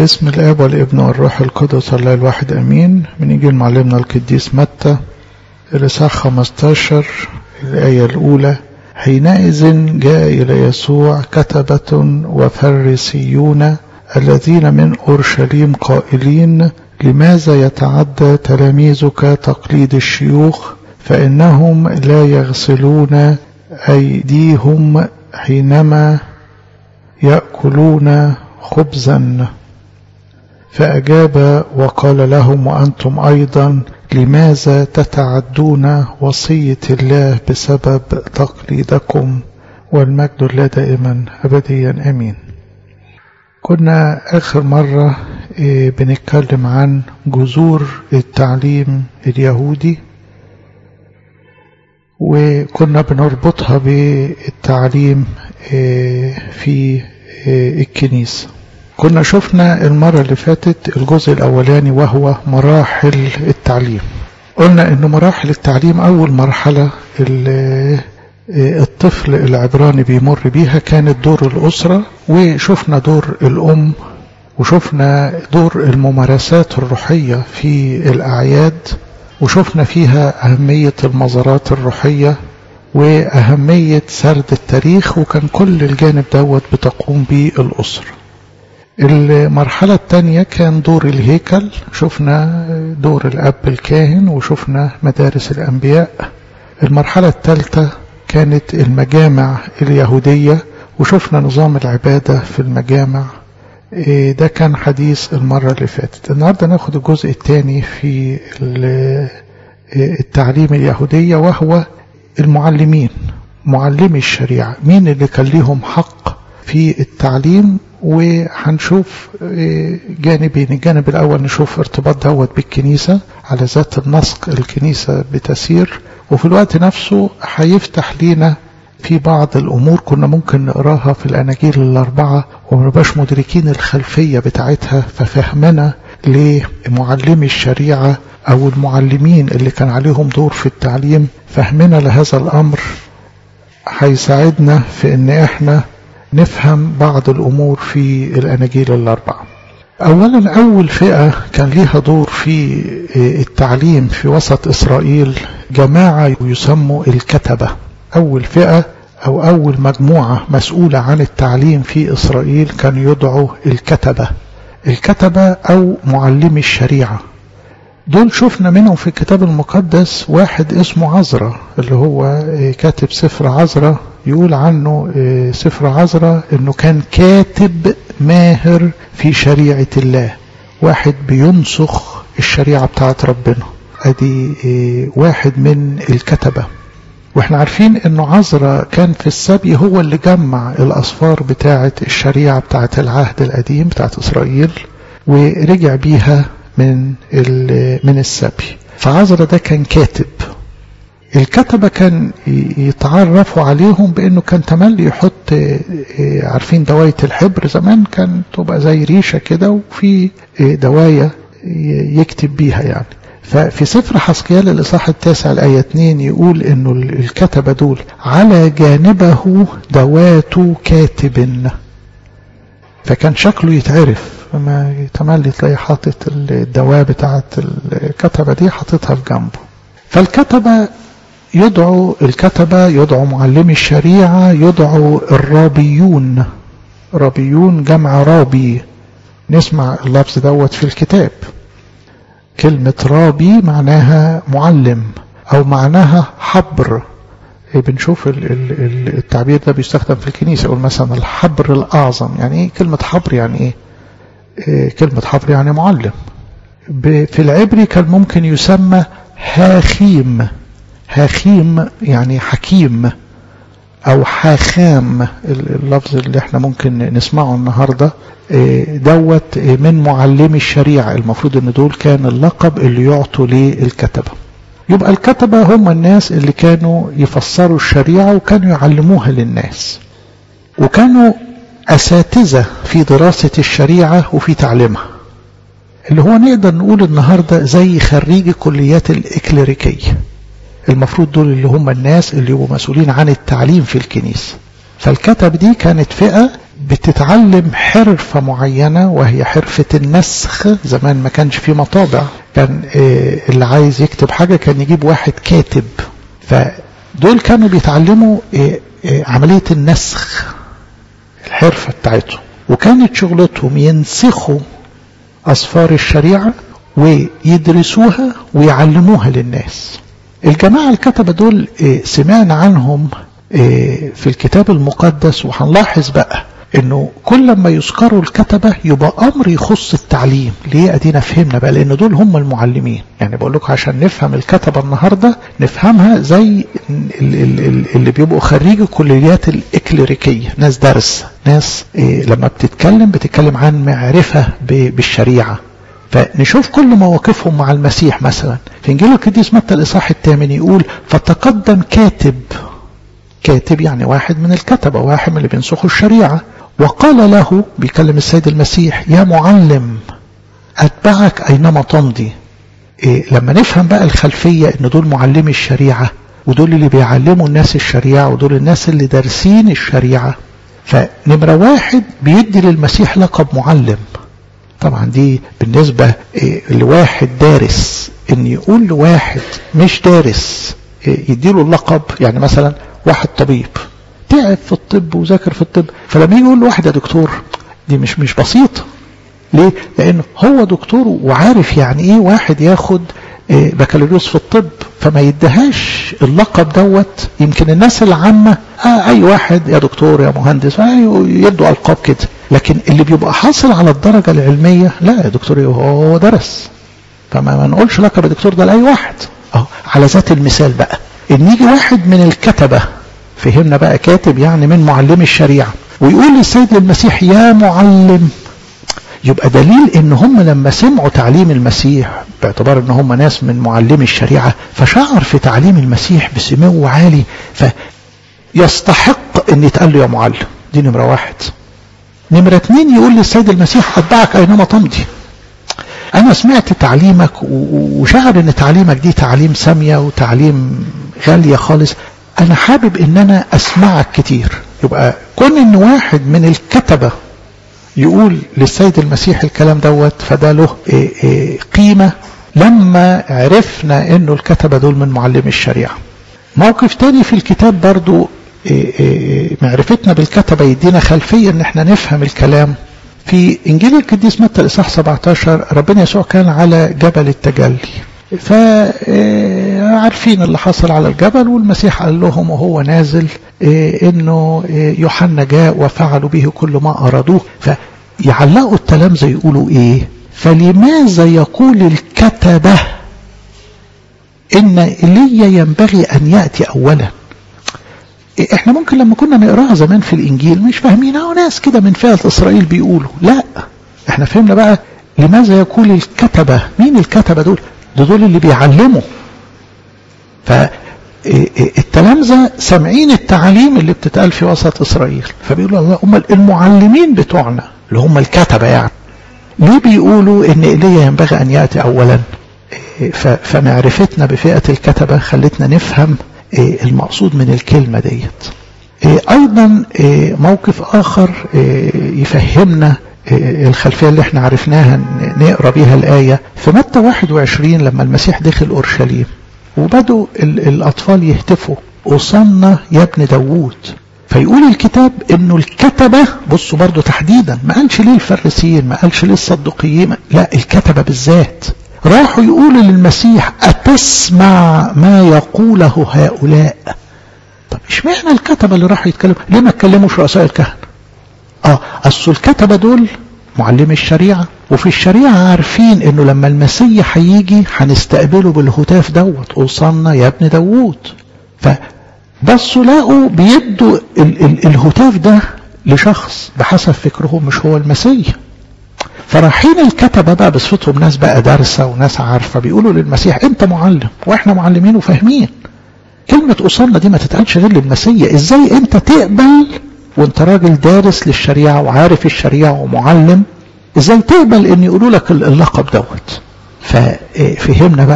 باسم الاب والابن والروح القدس الله الواحد امين من انجيل معلمنا القديس متى الاصحاح 15 الايه الاولى حينئذ جاء الى يسوع كتبه وفريسيون الذين من اورشليم قائلين لماذا يتعدى تلاميذك تقليد الشيوخ فانهم لا يغسلون ايديهم حينما ياكلون خبزا فأجاب وقال لهم وأنتم أيضا لماذا تتعدون وصية الله بسبب تقليدكم والمجد لله دائما أبديا أمين كنا آخر مرة بنتكلم عن جذور التعليم اليهودي وكنا بنربطها بالتعليم في الكنيسة كنا شفنا المرة اللي فاتت الجزء الأولاني وهو مراحل التعليم قلنا أن مراحل التعليم أول مرحلة الطفل العبراني بيمر بيها كانت دور الأسرة وشفنا دور الأم وشفنا دور الممارسات الروحية في الأعياد وشفنا فيها أهمية المزارات الروحية وأهمية سرد التاريخ وكان كل الجانب دوت بتقوم به الأسرة المرحلة الثانية كان دور الهيكل شفنا دور الأب الكاهن وشفنا مدارس الأنبياء المرحلة الثالثة كانت المجامع اليهودية وشفنا نظام العبادة في المجامع ده كان حديث المرة اللي فاتت النهاردة ناخد الجزء الثاني في التعليم اليهودية وهو المعلمين معلمي الشريعة مين اللي كان ليهم حق في التعليم وهنشوف جانبين الجانب الأول نشوف ارتباط دوت بالكنيسة على ذات النسق الكنيسة بتسير وفي الوقت نفسه هيفتح لينا في بعض الأمور كنا ممكن نقراها في الأناجيل الأربعة ومنبقاش مدركين الخلفية بتاعتها ففهمنا لمعلمي الشريعة أو المعلمين اللي كان عليهم دور في التعليم فهمنا لهذا الأمر هيساعدنا في إن إحنا نفهم بعض الأمور في الأناجيل الأربعة أولا أول فئة كان ليها دور في التعليم في وسط إسرائيل جماعة يسموا الكتبة أول فئة أو أول مجموعة مسؤولة عن التعليم في إسرائيل كان يدعوا الكتبة الكتبة أو معلمي الشريعة دول شفنا منهم في الكتاب المقدس واحد اسمه عزرا اللي هو كاتب سفر عزرا يقول عنه سفر عزرا انه كان كاتب ماهر في شريعة الله واحد بينسخ الشريعة بتاعت ربنا ادي واحد من الكتبة واحنا عارفين انه عزرا كان في السبي هو اللي جمع الاصفار بتاعة الشريعة بتاعة العهد القديم بتاعة اسرائيل ورجع بيها من من السبي فعزرا ده كان كاتب الكتبة كان يتعرفوا عليهم بانه كان تملي يحط عارفين دواية الحبر زمان كان تبقى زي ريشة كده وفي دواية يكتب بيها يعني ففي سفر حسقيال الإصحاح التاسع الآية 2 يقول إنه الكتبة دول على جانبه دوات كاتب فكان شكله يتعرف لما تملي تلاقي حاطط الدواء بتاعت الكتبة دي حاططها في جنبه فالكتبة يدعو الكتبة يدعو معلمي الشريعة يدعو الرابيون رابيون جمع رابي نسمع اللفظ دوت في الكتاب كلمة رابي معناها معلم أو معناها حبر بنشوف التعبير ده بيستخدم في الكنيسة يقول مثلا الحبر الأعظم يعني إيه كلمة حبر يعني إيه كلمة حبر يعني معلم في العبري كان ممكن يسمى هاخيم هاخيم يعني حكيم أو حاخام اللفظ اللي احنا ممكن نسمعه النهاردة دوت من معلمي الشريعة المفروض ان دول كان اللقب اللي يعطوا للكتبة يبقى الكتبة هم الناس اللي كانوا يفسروا الشريعة وكانوا يعلموها للناس وكانوا أساتذة في دراسة الشريعة وفي تعليمها اللي هو نقدر نقول النهاردة زي خريجي كليات الإكليريكية المفروض دول اللي هم الناس اللي يبقوا مسؤولين عن التعليم في الكنيسة فالكتب دي كانت فئة بتتعلم حرفة معينة وهي حرفة النسخ زمان ما كانش في مطابع كان اللي عايز يكتب حاجة كان يجيب واحد كاتب فدول كانوا بيتعلموا عملية النسخ الحرفة بتاعتهم وكانت شغلتهم ينسخوا أصفار الشريعة ويدرسوها ويعلموها للناس الجماعة الكتبة دول سمعنا عنهم في الكتاب المقدس وهنلاحظ بقى انه كل ما يذكروا الكتبة يبقى امر يخص التعليم ليه ادينا فهمنا بقى لان دول هم المعلمين يعني بقول لكم عشان نفهم الكتبة النهاردة نفهمها زي اللي بيبقوا خريجي كليات الاكليريكية ناس درس ناس لما بتتكلم بتتكلم عن معرفة بالشريعة فنشوف كل مواقفهم مع المسيح مثلا في انجيل القديس متى الاصحاح الثامن يقول فتقدم كاتب كاتب يعني واحد من الكتبه واحد من اللي بينسخوا الشريعه وقال له بيكلم السيد المسيح يا معلم اتبعك اينما تمضي إيه لما نفهم بقى الخلفيه ان دول معلمي الشريعه ودول اللي بيعلموا الناس الشريعه ودول الناس اللي دارسين الشريعه فنمره واحد بيدي للمسيح لقب معلم طبعا دي بالنسبة لواحد دارس ان يقول لواحد مش دارس يديله اللقب يعني مثلا واحد طبيب تعب في الطب وذاكر في الطب فلما يجي يقول لواحد يا دكتور دي مش مش بسيطة ليه؟ لأن هو دكتور وعارف يعني ايه واحد ياخد بكالوريوس في الطب فما يدهاش اللقب دوت يمكن الناس العامة آه أي واحد يا دكتور يا مهندس آه يدوا ألقاب كده لكن اللي بيبقى حاصل على الدرجة العلمية لا يا دكتور هو درس فما ما نقولش لقب دكتور ده لأي واحد أهو على ذات المثال بقى إن يجي واحد من الكتبة فهمنا بقى كاتب يعني من معلمي الشريعة ويقول للسيد المسيح يا معلم يبقى دليل ان هم لما سمعوا تعليم المسيح باعتبار ان هم ناس من معلمي الشريعة فشعر في تعليم المسيح بسمو عالي فيستحق ان يتقال له يا معلم دي نمرة واحد نمرة اتنين يقول للسيد المسيح اتبعك اينما تمضي انا سمعت تعليمك وشعر ان تعليمك دي تعليم سامية وتعليم غالية خالص انا حابب ان انا اسمعك كتير يبقى كون ان واحد من الكتبة يقول للسيد المسيح الكلام دوت فده له إيه إيه قيمة لما عرفنا انه الكتبة دول من معلمي الشريعة موقف تاني في الكتاب برضو إيه معرفتنا بالكتبة يدينا خلفية ان احنا نفهم الكلام في انجيل القديس متى الاصحاح 17 ربنا يسوع كان على جبل التجلي فعارفين اللي حصل على الجبل والمسيح قال لهم وهو نازل انه يوحنا جاء وفعلوا به كل ما ارادوه فيعلقوا التلامذه يقولوا ايه فلماذا يقول الكتبه ان ايليا ينبغي ان ياتي اولا احنا ممكن لما كنا نقراها زمان في الانجيل مش فاهمين اهو ناس كده من فئه اسرائيل بيقولوا لا احنا فهمنا بقى لماذا يقول الكتبه مين الكتبه دول ده دول اللي بيعلموا فالتلامذة سامعين التعاليم اللي بتتقال في وسط إسرائيل فبيقولوا الله هم المعلمين بتوعنا اللي هم الكتبة يعني ليه بيقولوا ان ايليا ينبغي ان ياتي اولا فمعرفتنا بفئة الكتبة خلتنا نفهم المقصود من الكلمة ديت ايضا موقف اخر يفهمنا الخلفية اللي احنا عرفناها نقرأ بيها الآية في متى 21 لما المسيح دخل أورشليم وبدوا الأطفال يهتفوا أصنى يا ابن داوود فيقول الكتاب انه الكتبة بصوا برضو تحديدا ما قالش ليه الفريسيين ما قالش ليه الصدقيين لا الكتبة بالذات راحوا يقولوا للمسيح أتسمع ما يقوله هؤلاء طب اشمعنى الكتبة اللي راحوا يتكلموا ليه ما اتكلموش رؤساء الكهنة اه اصل الكتبة دول معلمي الشريعة وفي الشريعة عارفين انه لما المسيح هيجي هنستقبله بالهتاف دوت اوصلنا يا ابن داوود فبصوا لقوا بيدوا ال ال الهتاف ده لشخص بحسب فكرهم مش هو المسيح فرايحين الكتبة بقى بصفتهم ناس بقى دارسة وناس عارفة بيقولوا للمسيح انت معلم واحنا معلمين وفاهمين كلمة أصلنا دي ما تتقالش غير للمسيح ازاي انت تقبل وانت راجل دارس للشريعة وعارف الشريعة ومعلم ازاي تقبل ان يقولوا لك اللقب دوت ففهمنا بقى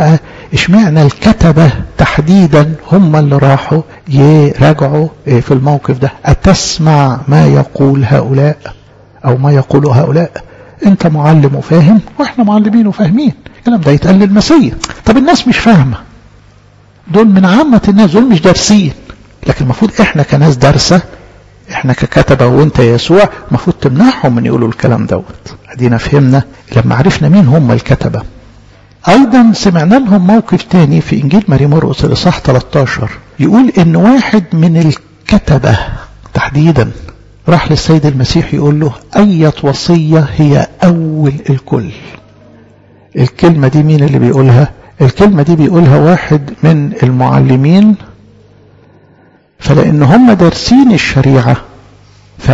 اشمعنى الكتبة تحديدا هم اللي راحوا يراجعوا في الموقف ده أتسمع ما يقول هؤلاء أو ما يقول هؤلاء أنت معلم وفاهم وإحنا معلمين وفاهمين الكلام ده يتقال للمسيح طب الناس مش فاهمة دول من عامة الناس دول مش دارسين لكن المفروض إحنا كناس دارسة إحنا ككتبة وأنت يسوع المفروض تمنعهم من يقولوا الكلام دوت أدينا فهمنا لما عرفنا مين هم الكتبة أيضا سمعنا لهم موقف تاني في إنجيل ماري مرقس الإصحاح 13 يقول إن واحد من الكتبة تحديدا راح للسيد المسيح يقول له أية وصية هي أول الكل الكلمة دي مين اللي بيقولها الكلمة دي بيقولها واحد من المعلمين فلأن هم دارسين الشريعة ف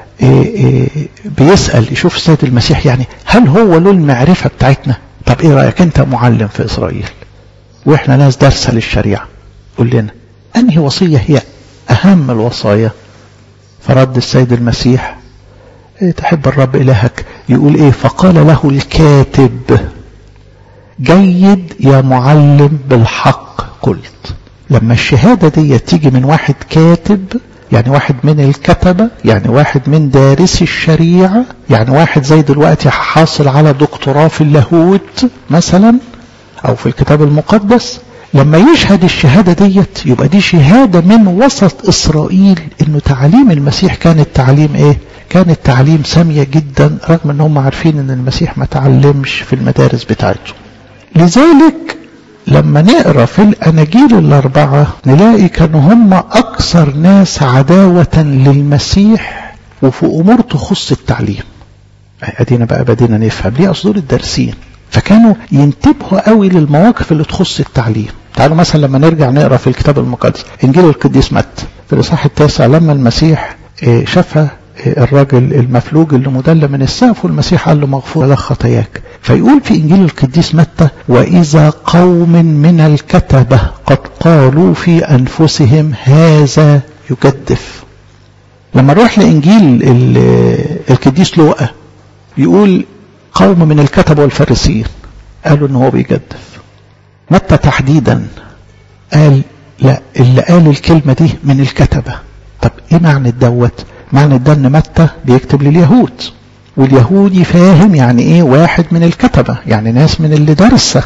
بيسأل يشوف السيد المسيح يعني هل هو له المعرفة بتاعتنا طب ايه رأيك انت معلم في اسرائيل واحنا ناس دارسة للشريعة قول لنا انهي وصية هي اهم الوصايا فرد السيد المسيح إيه تحب الرب الهك يقول ايه فقال له الكاتب جيد يا معلم بالحق قلت لما الشهادة دي تيجي من واحد كاتب يعني واحد من الكتبة يعني واحد من دارسي الشريعة يعني واحد زي دلوقتي حاصل على دكتوراه في اللاهوت مثلا او في الكتاب المقدس لما يشهد الشهادة ديت يبقى دي شهادة من وسط اسرائيل انه تعليم المسيح كانت تعليم ايه كانت تعليم سامية جدا رغم ان هم عارفين ان المسيح ما تعلمش في المدارس بتاعته لذلك لما نقرا في الاناجيل الاربعه نلاقي كانوا هم اكثر ناس عداوه للمسيح وفي امور تخص التعليم ادينا بقى بدينا نفهم ليه اصل دول الدارسين فكانوا ينتبهوا قوي للمواقف اللي تخص التعليم تعالوا مثلا لما نرجع نقرا في الكتاب المقدس انجيل القديس متى في الاصحاح التاسع لما المسيح شفى الراجل المفلوج اللي مدلى من السقف والمسيح قال له مغفور لك خطاياك فيقول في انجيل القديس متى واذا قوم من الكتبه قد قالوا في انفسهم هذا يجدف لما نروح لانجيل القديس لوقا يقول قوم من الكتبه والفارسيين قالوا ان هو بيجدف متى تحديدا قال لا اللي قال الكلمه دي من الكتبه طب ايه معنى دوت معنى ده ان متى بيكتب لليهود واليهودي فاهم يعني ايه واحد من الكتبة يعني ناس من اللي درسة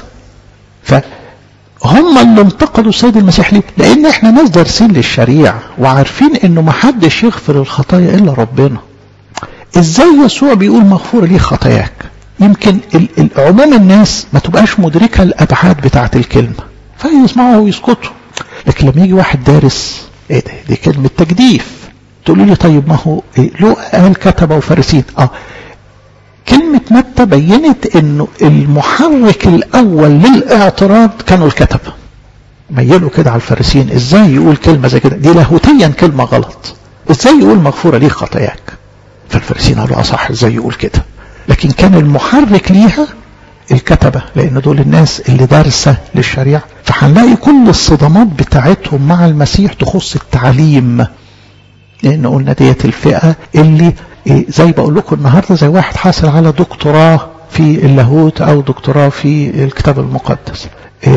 فهم اللي انتقدوا السيد المسيح ليه لان احنا ناس دارسين للشريعة وعارفين انه ما حدش يغفر الخطايا الا ربنا ازاي يسوع بيقول مغفورة ليه خطاياك يمكن عموم الناس ما تبقاش مدركة الابعاد بتاعة الكلمة فيسمعوا ويسكتوا لكن لما يجي واحد دارس ايه ده دي كلمة تجديف تقولوا لي طيب ما هو إيه له قال كتبة وفارسين اه كلمة متى بينت انه المحرك الاول للاعتراض كانوا الكتبة ميلوا كده على الفارسيين ازاي يقول كلمة زي كده دي لاهوتيا كلمة غلط ازاي يقول مغفورة ليه خطاياك فالفارسيين قالوا اصح ازاي يقول كده لكن كان المحرك ليها الكتبة لان دول الناس اللي دارسة للشريعة فهنلاقي كل الصدمات بتاعتهم مع المسيح تخص التعليم لان قلنا ديت الفئة اللي زي بقول لكم النهاردة زي واحد حاصل على دكتوراه في اللاهوت او دكتوراه في الكتاب المقدس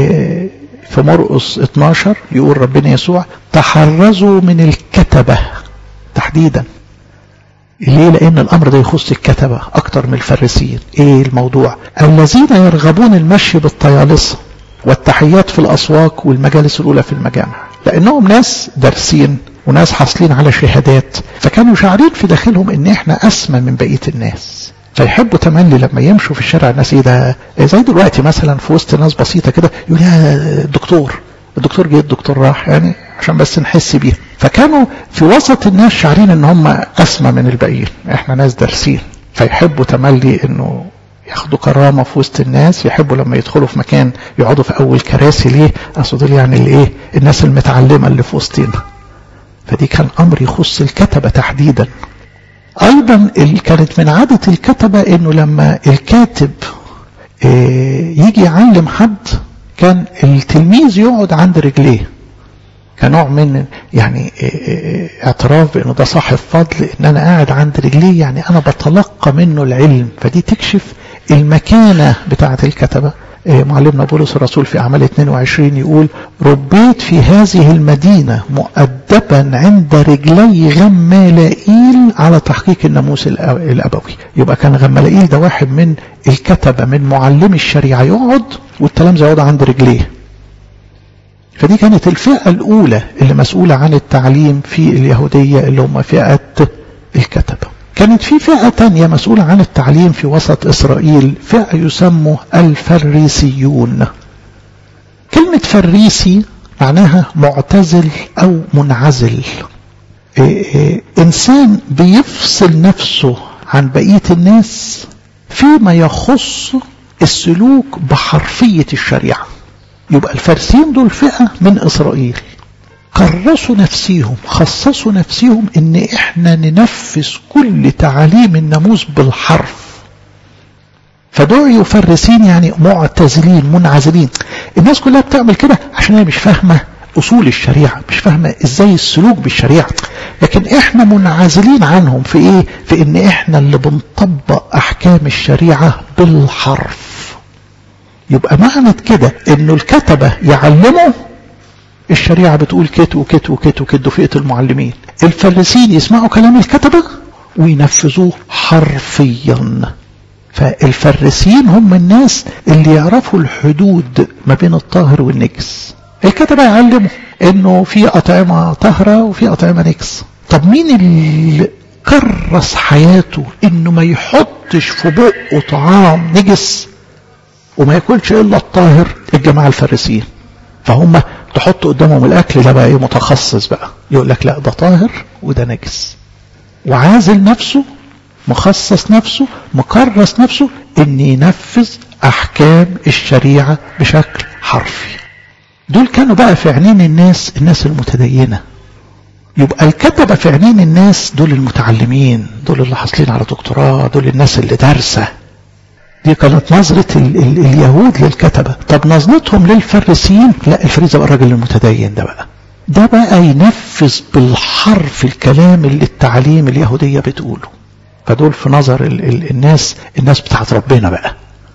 في مرقس 12 يقول ربنا يسوع تحرزوا من الكتبة تحديدا ليه لان الامر ده يخص الكتبة اكتر من الفريسيين ايه الموضوع الذين يرغبون المشي بالطيالسة والتحيات في الاسواق والمجالس الاولى في المجامع لانهم ناس دارسين وناس حاصلين على شهادات فكانوا شاعرين في داخلهم ان احنا اسمى من بقيه الناس فيحبوا تملي لما يمشوا في الشارع الناس ايه ده زي دلوقتي مثلا في وسط ناس بسيطه كده يقول يا دكتور الدكتور جه الدكتور راح يعني عشان بس نحس بيها فكانوا في وسط الناس شاعرين ان هم اسمى من الباقيين احنا ناس دارسين فيحبوا تملي انه ياخدوا كرامه في وسط الناس يحبوا لما يدخلوا في مكان يقعدوا في اول كراسي ليه اصل دول يعني الايه الناس المتعلمه اللي في وسطينا فدي كان امر يخص الكتبه تحديدا ايضا كانت من عاده الكتبه انه لما الكاتب يجي يعلم حد كان التلميذ يقعد عند رجليه كنوع من يعني اعتراف بانه ده صاحب فضل ان انا قاعد عند رجليه يعني انا بتلقى منه العلم فدي تكشف المكانه بتاعه الكتبه معلمنا بولس الرسول في أعمال 22 يقول ربيت في هذه المدينة مؤدبا عند رجلي غمالائيل على تحقيق الناموس الأبوي يبقى كان غمالائيل ده واحد من الكتبة من معلمي الشريعة يقعد والتلامذة يقعد عند رجليه فدي كانت الفئة الأولى اللي مسؤولة عن التعليم في اليهودية اللي هم فئة الكتبة كانت في فئة تانية مسؤولة عن التعليم في وسط إسرائيل فئة يسموا الفريسيون كلمة فريسي معناها معتزل أو منعزل إيه إيه إنسان بيفصل نفسه عن بقية الناس فيما يخص السلوك بحرفية الشريعة يبقى الفارسيين دول فئة من إسرائيل كرسوا نفسيهم خصصوا نفسيهم ان احنا ننفذ كل تعاليم الناموس بالحرف فدعوا فارسين يعني معتزلين منعزلين الناس كلها بتعمل كده عشان هي مش فاهمة اصول الشريعة مش فاهمة ازاي السلوك بالشريعة لكن احنا منعزلين عنهم في ايه في ان احنا اللي بنطبق احكام الشريعة بالحرف يبقى معنى كده انه الكتبة يعلموا الشريعة بتقول كت وكت وكت وكت فئة المعلمين الفريسين يسمعوا كلام الكتبة وينفذوه حرفيا فالفريسيين هم الناس اللي يعرفوا الحدود ما بين الطاهر والنجس الكتبة يعلموا انه في اطعمة طاهرة وفي اطعمة نجس طب مين اللي كرس حياته انه ما يحطش في بقه طعام نجس وما ياكلش الا الطاهر الجماعة الفريسيين فهم تحط قدامهم الاكل ده بقى ايه متخصص بقى يقول لك لا ده طاهر وده نجس وعازل نفسه مخصص نفسه مكرس نفسه ان ينفذ احكام الشريعة بشكل حرفي دول كانوا بقى في عينين الناس الناس المتدينة يبقى الكتبة في عينين الناس دول المتعلمين دول اللي حاصلين على دكتوراه دول الناس اللي دارسة دي كانت نظرة ال ال اليهود للكتبة طب نظرتهم للفريسيين لا الفريسي بقى الراجل المتدين ده بقى ده بقى ينفذ بالحرف الكلام اللي التعليم اليهودية بتقوله فدول في نظر ال ال الناس الناس بتاعت ربنا بقى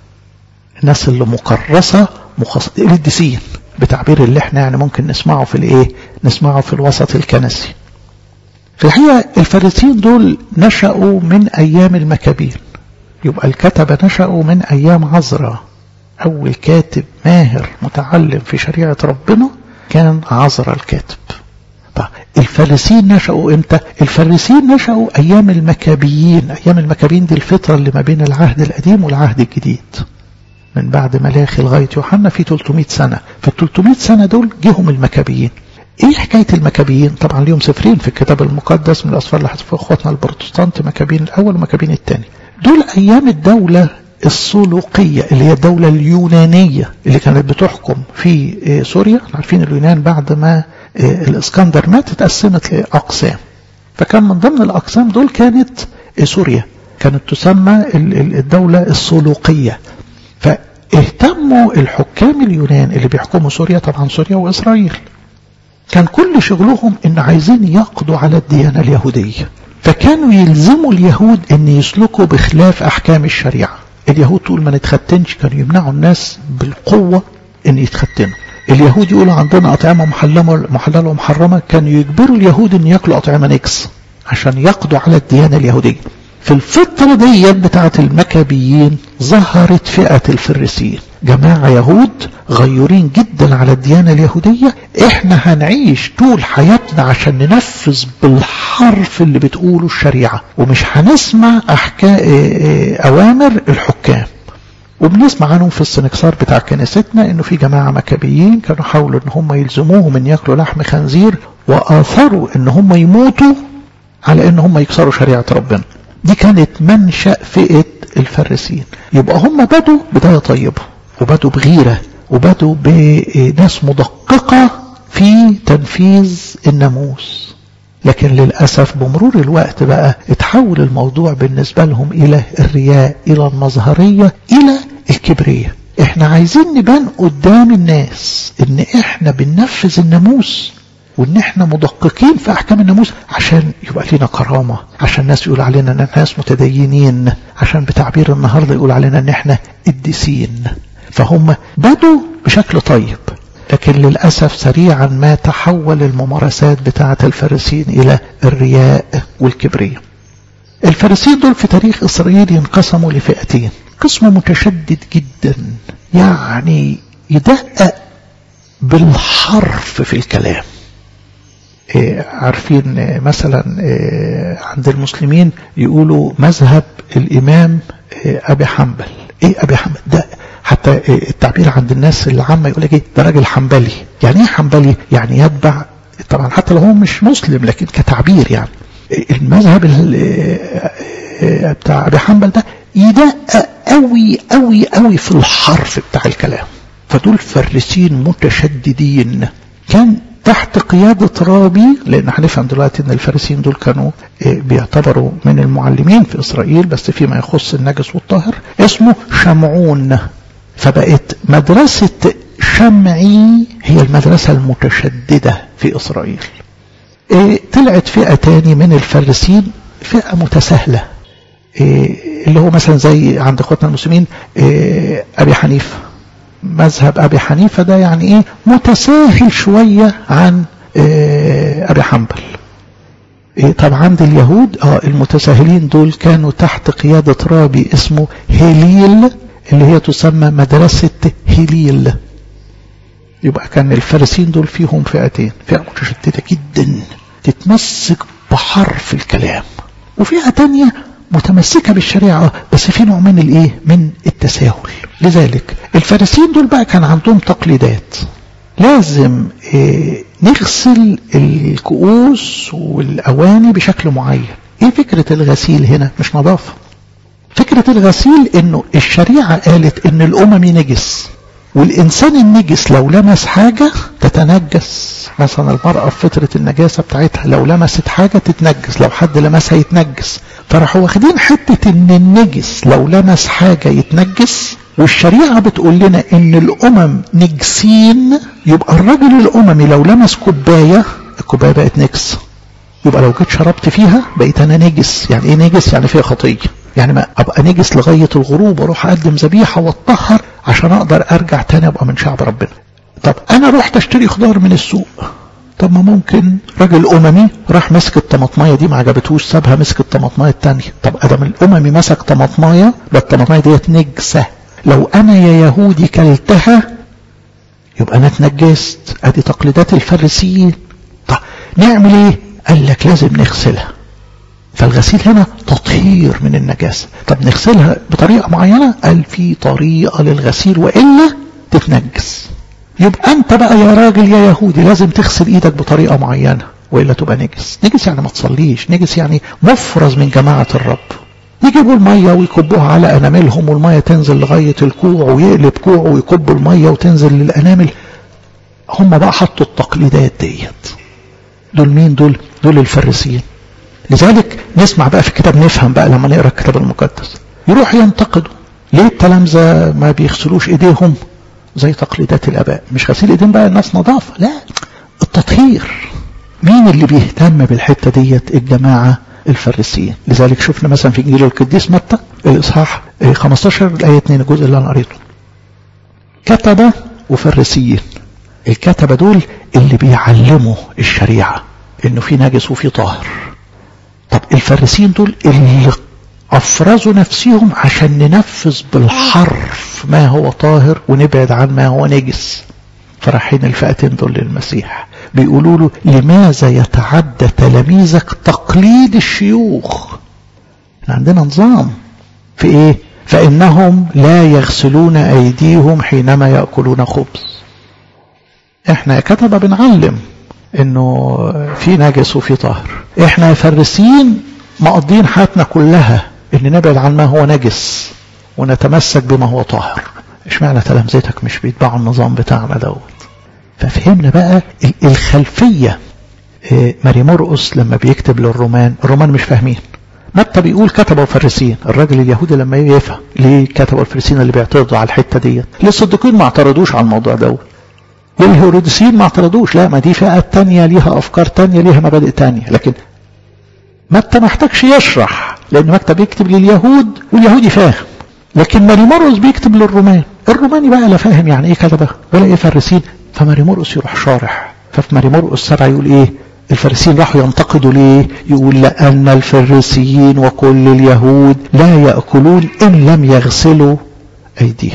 الناس اللي مكرسة مخصصة القديسين بتعبير اللي احنا يعني ممكن نسمعه في الايه نسمعه في الوسط الكنسي في الحقيقة الفريسيين دول نشأوا من ايام المكابين يبقى الكتبة نشأوا من أيام عزرا أول كاتب ماهر متعلم في شريعة ربنا كان عزرا الكاتب طيب الفارسيين نشأوا امتى الفارسيين نشأوا أيام المكابيين أيام المكابيين دي الفترة اللي ما بين العهد القديم والعهد الجديد من بعد ملاخي لغاية يوحنا في 300 سنة في ال 300 سنة دول جيهم المكابيين ايه حكاية المكابيين طبعا ليهم سفرين في الكتاب المقدس من الأسفار اللي حذفوا اخواتنا البروتستانت مكابين الأول ومكابين الثاني دول أيام الدولة السلوقية اللي هي الدولة اليونانية اللي كانت بتحكم في سوريا عارفين اليونان بعد ما الإسكندر مات اتقسمت لأقسام فكان من ضمن الأقسام دول كانت سوريا كانت تسمى الدولة السلوقية فاهتموا الحكام اليونان اللي بيحكموا سوريا طبعا سوريا وإسرائيل كان كل شغلهم ان عايزين يقضوا على الديانة اليهودية فكانوا يلزموا اليهود ان يسلكوا بخلاف احكام الشريعة اليهود طول ما نتختنش كانوا يمنعوا الناس بالقوة ان يتختنوا اليهود يقولوا عندنا اطعمة محلمة محللة ومحرمة كانوا يجبروا اليهود ان ياكلوا اطعمة نكس عشان يقضوا على الديانة اليهودية في الفترة دي بتاعة المكابيين ظهرت فئة الفريسيين جماعة يهود غيورين جدا على الديانة اليهودية احنا هنعيش طول حياتنا عشان ننفذ بالحرف اللي بتقوله الشريعة ومش هنسمع احكام اوامر الحكام وبنسمع عنهم في السنكسار بتاع كنيستنا انه في جماعة مكابيين كانوا حاولوا ان هم يلزموهم ان ياكلوا لحم خنزير واثروا ان هم يموتوا على ان هم يكسروا شريعة ربنا دي كانت منشأ فئة الفريسين يبقى هم بدوا بداية طيبة وبدوا بغيرة وبدوا بناس مدققة في تنفيذ الناموس لكن للأسف بمرور الوقت بقى اتحول الموضوع بالنسبة لهم إلى الرياء إلى المظهرية إلى الكبرية احنا عايزين نبان قدام الناس ان احنا بننفذ الناموس وان احنا مدققين في احكام الناموس عشان يبقى لنا كرامة عشان الناس يقول علينا ان ناس متدينين عشان بتعبير النهاردة يقول علينا ان احنا قديسين فهم بدوا بشكل طيب لكن للأسف سريعا ما تحول الممارسات بتاعة الفارسيين إلى الرياء والكبرياء الفارسيين دول في تاريخ إسرائيل ينقسموا لفئتين قسم متشدد جدا يعني يدقق بالحرف في الكلام إيه عارفين إيه مثلا إيه عند المسلمين يقولوا مذهب الإمام أبي حنبل إيه أبي حنبل ده حتى التعبير عند الناس العامة يقول لك ايه ده راجل حنبلي يعني ايه حنبلي يعني يتبع طبعا حتى لو هو مش مسلم لكن كتعبير يعني المذهب بتاع ابي حنبل ده يدقق قوي قوي قوي في الحرف بتاع الكلام فدول فرسين متشددين كان تحت قيادة رابي لأن هنفهم دلوقتي أن الفارسيين دول كانوا بيعتبروا من المعلمين في إسرائيل بس فيما يخص النجس والطاهر اسمه شمعون فبقت مدرسة شمعي هي المدرسة المتشددة في إسرائيل طلعت فئة تاني من الفارسيين فئة متساهلة اللي هو مثلا زي عند اخواتنا المسلمين أبي حنيفة مذهب أبي حنيفة ده يعني إيه متساهل شوية عن أبي حنبل إيه طب عند اليهود اه المتساهلين دول كانوا تحت قيادة رابي اسمه هيليل اللي هي تسمى مدرسة هيليل يبقى كان الفارسين دول فيهم فئتين فئة متشددة جدا تتمسك بحرف الكلام وفئة تانية متمسكة بالشريعة بس في نوع من الايه من التساهل لذلك الفارسيين دول بقى كان عندهم تقليدات لازم إيه نغسل الكؤوس والأواني بشكل معين ايه فكرة الغسيل هنا مش نظافة فكرة الغسيل انه الشريعة قالت ان الامم نجس والانسان النجس لو لمس حاجة تتنجس مثلا المرأة في فترة النجاسة بتاعتها لو لمست حاجة تتنجس لو حد لمسها يتنجس فراحوا واخدين حتة ان النجس لو لمس حاجة يتنجس والشريعة بتقول لنا ان الامم نجسين يبقى الرجل الاممي لو لمس كوباية الكوباية بقت نجس يبقى لو جيت شربت فيها بقيت انا نجس يعني ايه نجس يعني فيها خطية يعني ما ابقى نجس لغاية الغروب واروح اقدم ذبيحة واتطهر عشان اقدر ارجع تاني ابقى من شعب ربنا طب انا رحت اشتري خضار من السوق طب ما ممكن راجل اممي راح مسك الطماطمايه دي ما عجبتهوش سابها مسك الطماطمايه الثانيه طب ادم الاممي مسك طماطمايه ده الطماطمايه ديت نجسه لو انا يا يهودي كلتها يبقى انا اتنجست ادي تقليدات الفارسيين طب نعمل ايه قال لك لازم نغسلها فالغسيل هنا تطهير من النجاسة طب نغسلها بطريقة معينة قال في طريقة للغسيل وإلا تتنجس يبقى أنت بقى يا راجل يا يهودي لازم تغسل إيدك بطريقة معينة وإلا تبقى نجس نجس يعني ما تصليش نجس يعني مفرز من جماعة الرب يجيبوا المية ويكبوها على أناملهم والمية تنزل لغاية الكوع ويقلب كوع ويكبوا المية وتنزل للأنامل هم بقى حطوا التقليدات ديت دول مين دول دول الفريسيين لذلك نسمع بقى في الكتاب نفهم بقى لما نقرا الكتاب المقدس يروح ينتقدوا ليه التلامذة ما بيغسلوش ايديهم زي تقليدات الاباء مش غسيل ايدين بقى الناس نظافة لا التطهير مين اللي بيهتم بالحتة ديت الجماعة الفريسيين لذلك شفنا مثلا في انجيل القديس متى الاصحاح 15 الايه 2 الجزء اللي انا قريته كتبة وفريسيين الكتبة دول اللي بيعلموا الشريعة انه في نجس وفي طاهر طب الفارسيين دول اللي افرزوا نفسهم عشان ننفذ بالحرف ما هو طاهر ونبعد عن ما هو نجس فرايحين الفئتين دول للمسيح بيقولوا له لماذا يتعدى تلاميذك تقليد الشيوخ عندنا نظام في ايه فانهم لا يغسلون ايديهم حينما ياكلون خبز احنا كتبه بنعلم انه في نجس وفي طاهر احنا فرسيين مقضين حياتنا كلها ان نبعد عن ما هو نجس ونتمسك بما هو طاهر اشمعنى تلامذتك مش بيتبعوا النظام بتاعنا دوت ففهمنا بقى الخلفية ماري مرقس لما بيكتب للرومان الرومان مش فاهمين متى بيقول كتبوا الفريسيين الراجل اليهودي لما يفهم ليه كتبوا الفريسيين اللي بيعترضوا على الحته ديت ليه الصديقين ما اعترضوش على الموضوع دوت ليه الهيروديسيين ما اعترضوش لا ما دي فئة تانية ليها أفكار تانية ليها مبادئ تانية لكن متى ما احتاجش يشرح لأن مكتب بيكتب لليهود واليهودي فاهم لكن ماري مرقس بيكتب للرومان الروماني بقى لا فاهم يعني ايه كذبة ولا ايه فرسين فماري مرقس يروح شارح ففي ماري مرقس سبعة يقول ايه الفريسيين راحوا ينتقدوا ليه يقول لأن الفريسيين وكل اليهود لا يأكلون إن لم يغسلوا أيديهم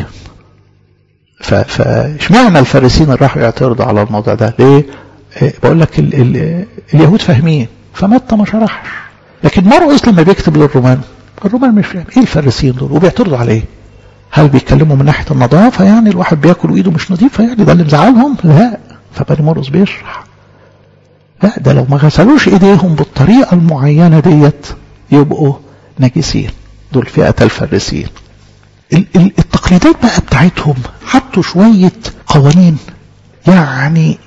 فاشمعنى الفريسيين راحوا يعترضوا على الموضوع ده ليه إيه بقول لك ال ال اليهود فاهمين فمتى ما شرحش لكن مرقس لما بيكتب للرومان الرومان مش فاهم ايه الفريسيين دول وبيعترضوا على ايه هل بيتكلموا من ناحيه النظافه يعني الواحد بياكل وايده مش نظيفه يعني ده اللي مزعلهم لا فبني مرقس بيشرح لا ده لو ما غسلوش ايديهم بالطريقه المعينه ديت يبقوا نجسين دول فئه الفريسيين التقليدات بقى بتاعتهم حطوا شويه قوانين يعني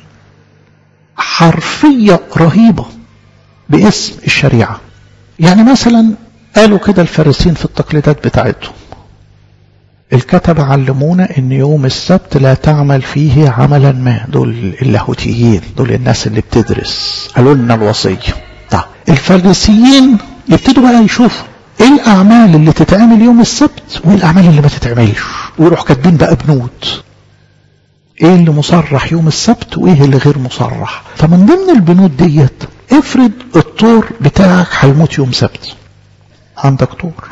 حرفيه رهيبه باسم الشريعه يعني مثلا قالوا كده الفارسيين في التقليدات بتاعتهم الكتبة علمونا ان يوم السبت لا تعمل فيه عملا ما دول اللاهوتيين دول الناس اللي بتدرس قالوا لنا الوصية طيب الفارسيين يبتدوا بقى يشوفوا ايه الاعمال اللي تتعمل يوم السبت وايه الاعمال اللي ما تتعملش ويروح كاتبين بقى بنود ايه اللي مصرح يوم السبت وايه اللي غير مصرح فمن ضمن البنود ديت افرض الطور بتاعك هيموت يوم سبت عندك طور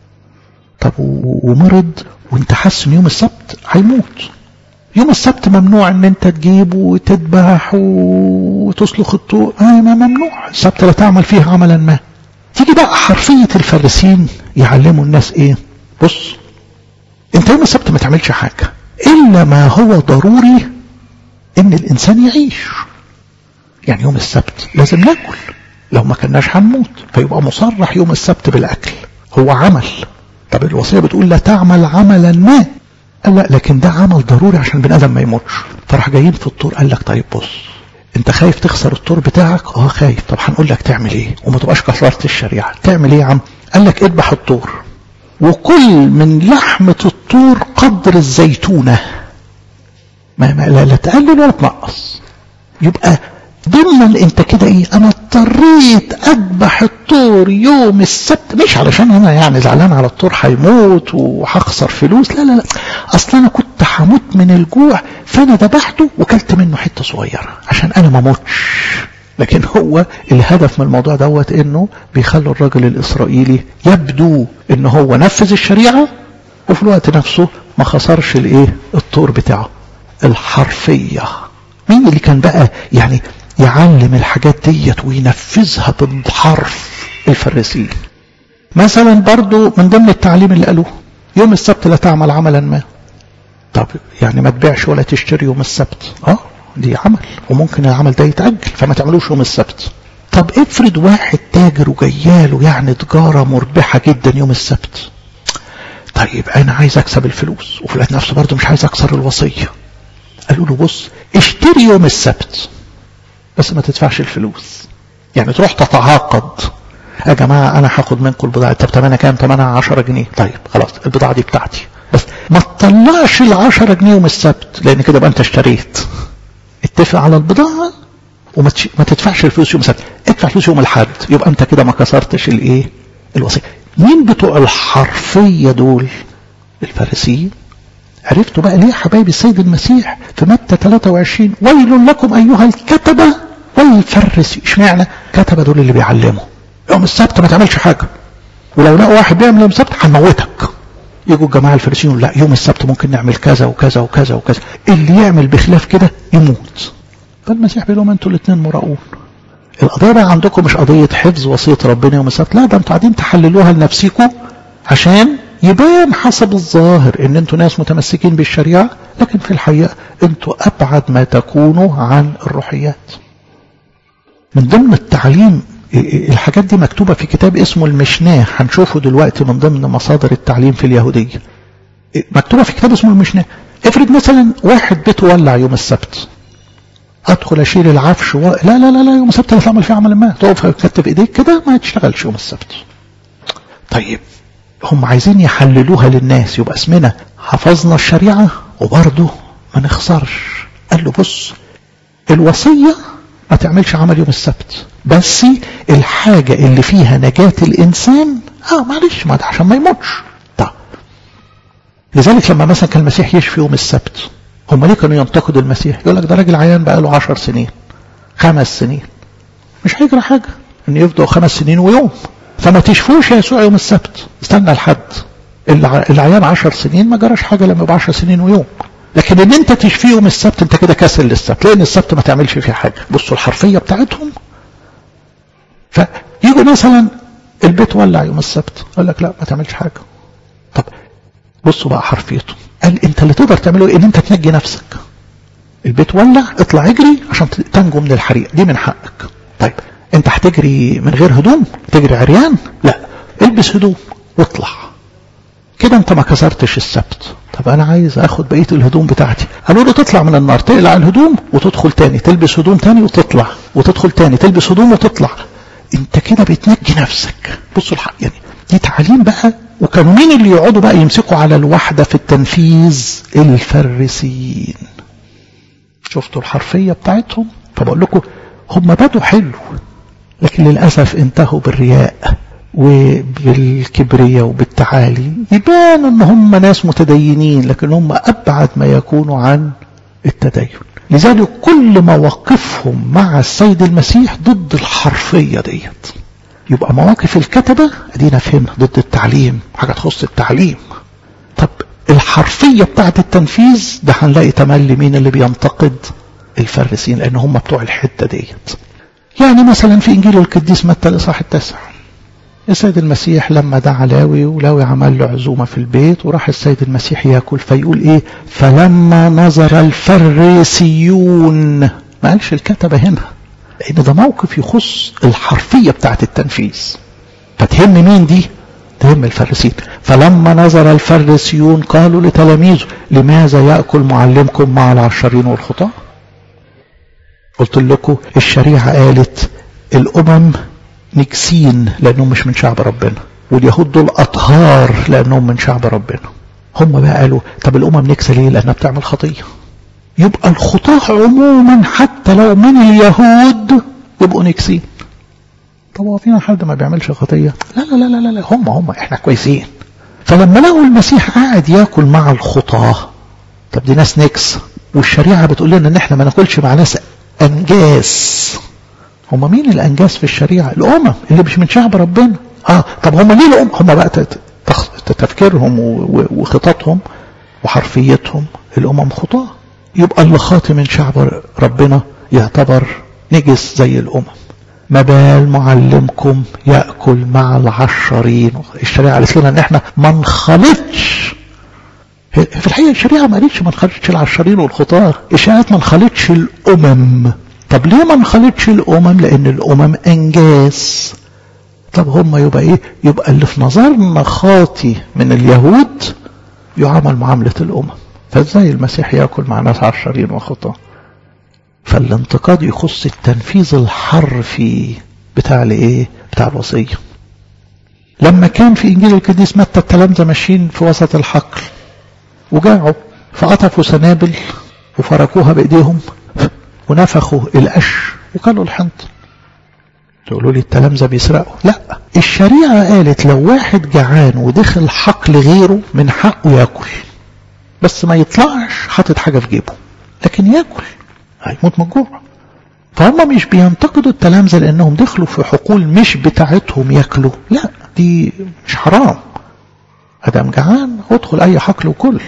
طب ومرض وانت حاسس ان يوم السبت هيموت يوم السبت ممنوع ان انت تجيب وتذبح وتسلخ الطور آه ما ممنوع السبت لا تعمل فيه عملا ما تيجي بقى حرفية الفارسين يعلموا الناس ايه بص انت يوم السبت ما تعملش حاجة الا ما هو ضروري ان الانسان يعيش يعني يوم السبت لازم ناكل لو ما كناش هنموت فيبقى مصرح يوم السبت بالاكل هو عمل طب الوصيه بتقول لا تعمل عملا ما قال لا لكن ده عمل ضروري عشان البني ادم ما يموتش فراح جايين في الطور قال لك طيب بص انت خايف تخسر الطور بتاعك اه خايف طب هنقول لك تعمل ايه وما تبقاش كسرت الشريعه تعمل ايه يا عم قال لك اذبح الطور وكل من لحمه الطور قدر الزيتونه ما, ما لا, لا تقلل ولا تنقص يبقى ضمن انت كده ايه انا اضطريت اذبح الطور يوم السبت مش علشان انا يعني زعلان على الطور هيموت وهخسر فلوس لا لا لا اصل انا كنت هموت من الجوع فانا ذبحته وكلت منه حته صغيره عشان انا ما اموتش لكن هو الهدف من الموضوع دوت انه بيخلوا الراجل الاسرائيلي يبدو ان هو نفذ الشريعه وفي الوقت نفسه ما خسرش الايه الطور بتاعه الحرفيه مين اللي كان بقى يعني يعلم الحاجات ديت وينفذها بالحرف الفريسيين مثلا برضو من ضمن التعليم اللي قالوه يوم السبت لا تعمل عملا ما طب يعني ما تبيعش ولا تشتري يوم السبت اه دي عمل وممكن العمل ده يتأجل فما تعملوش يوم السبت طب افرض واحد تاجر وجياله يعني تجارة مربحة جدا يوم السبت طيب انا عايز اكسب الفلوس وفي الوقت نفسه برضه مش عايز اكسر الوصية قالوا له بص اشتري يوم السبت بس ما تدفعش الفلوس يعني تروح تتعاقد يا جماعة أنا هاخد منكم البضاعة طب تمنها كام؟ تمنها 10 جنيه طيب خلاص البضاعة دي بتاعتي بس ما تطلعش ال 10 جنيه يوم السبت لأن كده بقى أنت اشتريت اتفق على البضاعة وما تش... ما تدفعش الفلوس يوم السبت ادفع الفلوس يوم الحد يبقى أنت كده ما كسرتش الإيه؟ الوصية مين بتوع الحرفية دول؟ الفارسيين عرفتوا بقى ليه حبايبي السيد المسيح في متى 23 ويل لكم أيها الكتبة والفرسي اشمعنى كتبة دول اللي بيعلموا يوم السبت ما تعملش حاجة ولو لقوا واحد بيعمل يوم السبت هنموتك يجوا الجماعة الفريسيين لا يوم السبت ممكن نعمل كذا وكذا وكذا وكذا اللي يعمل بخلاف كده يموت فالمسيح بيقول لهم انتوا الاثنين مراؤون القضية بقى عندكم مش قضية حفظ وصية ربنا يوم السبت لا ده انتوا قاعدين تحللوها لنفسكم عشان يبان حسب الظاهر ان انتوا ناس متمسكين بالشريعة لكن في الحقيقة انتوا ابعد ما تكونوا عن الروحيات من ضمن التعليم الحاجات دي مكتوبة في كتاب اسمه المشناه هنشوفه دلوقتي من ضمن مصادر التعليم في اليهودية مكتوبة في كتاب اسمه المشناه افرض مثلا واحد بيته ولع يوم السبت ادخل اشيل العفش و... لا لا لا لا يوم السبت لا تعمل فيه عمل ما تقف كتف ايديك كده ما تشتغلش يوم السبت طيب هم عايزين يحللوها للناس يبقى اسمنا حفظنا الشريعة وبرضه ما نخسرش قال له بص الوصية ما تعملش عمل يوم السبت بس الحاجة اللي فيها نجاة الإنسان اه معلش ما ده عشان ما يموتش طب لذلك لما مثلا كان المسيح يشفي يوم السبت هم ليه كانوا ينتقدوا المسيح يقول لك ده راجل عيان بقى له 10 سنين خمس سنين مش هيجرى حاجة ان يفضل خمس سنين ويوم فما تشفوش يسوع يوم السبت استنى لحد العيان 10 سنين ما جراش حاجة لما يبقى 10 سنين ويوم لكن ان انت تشفيه يوم السبت انت كده كسر للسبت لان السبت ما تعملش فيه حاجة بصوا الحرفية بتاعتهم فيجوا مثلا البيت ولع يوم السبت قال لك لا ما تعملش حاجة طب بصوا بقى حرفيته قال انت اللي تقدر تعمله ان انت تنجي نفسك البيت ولع اطلع اجري عشان تنجو من الحريق دي من حقك طيب انت هتجري من غير هدوم تجري عريان لا البس هدوم واطلع كده انت ما كسرتش السبت طب انا عايز اخد بقيه الهدوم بتاعتي قالوا له تطلع من النار تقلع الهدوم وتدخل تاني تلبس هدوم تاني وتطلع وتدخل تاني تلبس هدوم وتطلع انت كده بتنجي نفسك بصوا الحق يعني دي تعليم بقى وكانوا مين اللي يقعدوا بقى يمسكوا على الوحدة في التنفيذ الفريسيين شفتوا الحرفية بتاعتهم فبقول لكم هم بدوا حلو لكن للأسف انتهوا بالرياء وبالكبرية وبالتعالي يبان ان هم ناس متدينين لكن هم أبعد ما يكونوا عن التدين لذلك كل مواقفهم مع السيد المسيح ضد الحرفية ديت يبقى مواقف الكتبة ادينا فهمنا ضد التعليم حاجة تخص التعليم طب الحرفية بتاعت التنفيذ ده هنلاقي تملي مين اللي بينتقد الفرسين لان هم بتوع الحتة ديت يعني مثلا في انجيل القديس متى الاصحاح التاسع السيد المسيح لما دعا لاوي ولاوي عمل له عزومة في البيت وراح السيد المسيح ياكل فيقول ايه فلما نظر الفريسيون ما قالش الكتبة هنا لان ده موقف يخص الحرفية بتاعت التنفيذ فتهم مين دي تهم الفريسيين فلما نظر الفريسيون قالوا لتلاميذه لماذا يأكل معلمكم مع العشرين والخطاة قلت لكم الشريعة قالت الأمم نكسين لأنهم مش من شعب ربنا واليهود دول أطهار لأنهم من شعب ربنا هم بقى قالوا طب الأمم نكسى ليه لأنها بتعمل خطية يبقى الخطاة عموما حتى لو من اليهود يبقوا نكسين طب هو فينا حد ما بيعملش خطية لا لا لا لا لا هم هم احنا كويسين فلما لقوا المسيح قاعد ياكل مع الخطاة طب دي ناس نكس والشريعة بتقول لنا ان احنا ما ناكلش مع ناس انجاس هم مين الانجاس في الشريعة الامم اللي مش من شعب ربنا اه طب هم ليه الامم هم بقى تفكيرهم وخططهم وحرفيتهم الامم خطاه يبقى اللي خاطي من شعب ربنا يعتبر نجس زي الامم ما بال معلمكم ياكل مع العشرين الشريعه قالت لنا ان احنا ما نخلطش في الحقيقه الشريعه ما قالتش ما نخلطش العشرين والخطاه الشريعه ما نخلطش الامم طب ليه ما نخلطش الامم لان الامم انجاس طب هم يبقى ايه يبقى اللي في نظرنا خاطي من اليهود يعامل معامله الامم فازاي المسيح ياكل مع ناس عشرين وخطاه فالانتقاد يخص التنفيذ الحرفي بتاع الايه بتاع الوصيه لما كان في انجيل القديس متى التلامذه ماشيين في وسط الحقل وجاعوا فقطفوا سنابل وفركوها بايديهم ونفخوا القش وكلوا الحنطه تقولوا لي التلامذه بيسرقوا لا الشريعه قالت لو واحد جعان ودخل حقل غيره من حقه ياكل بس ما يطلعش حاطط حاجه في جيبه لكن ياكل هيموت من الجوع فهم مش بينتقدوا التلامذة لأنهم دخلوا في حقول مش بتاعتهم ياكلوا لا دي مش حرام أدام جعان ادخل أي حقل وكل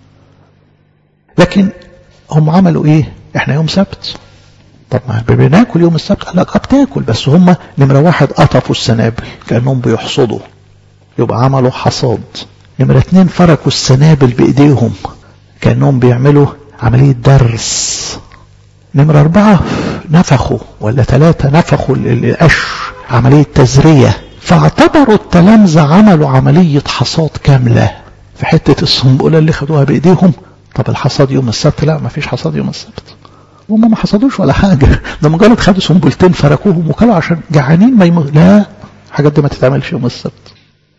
لكن هم عملوا إيه إحنا يوم سبت طب ما بناكل يوم السبت قال لك بتاكل بس هم نمرة واحد قطفوا السنابل كأنهم بيحصدوا يبقى عملوا حصاد نمرة اتنين فركوا السنابل بإيديهم كأنهم بيعملوا عملية درس نمرة أربعة نفخوا ولا ثلاثة نفخوا القش عملية تزرية فاعتبروا التلامذة عملوا عملية حصاد كاملة في حتة السنبلة اللي خدوها بإيديهم طب الحصاد يوم السبت لا ما فيش حصاد يوم السبت هم ما حصدوش ولا حاجة ده مجرد خدوا سنبلتين فركوهم وكلوا عشان جعانين ما يموت لا الحاجات دي ما تتعملش يوم السبت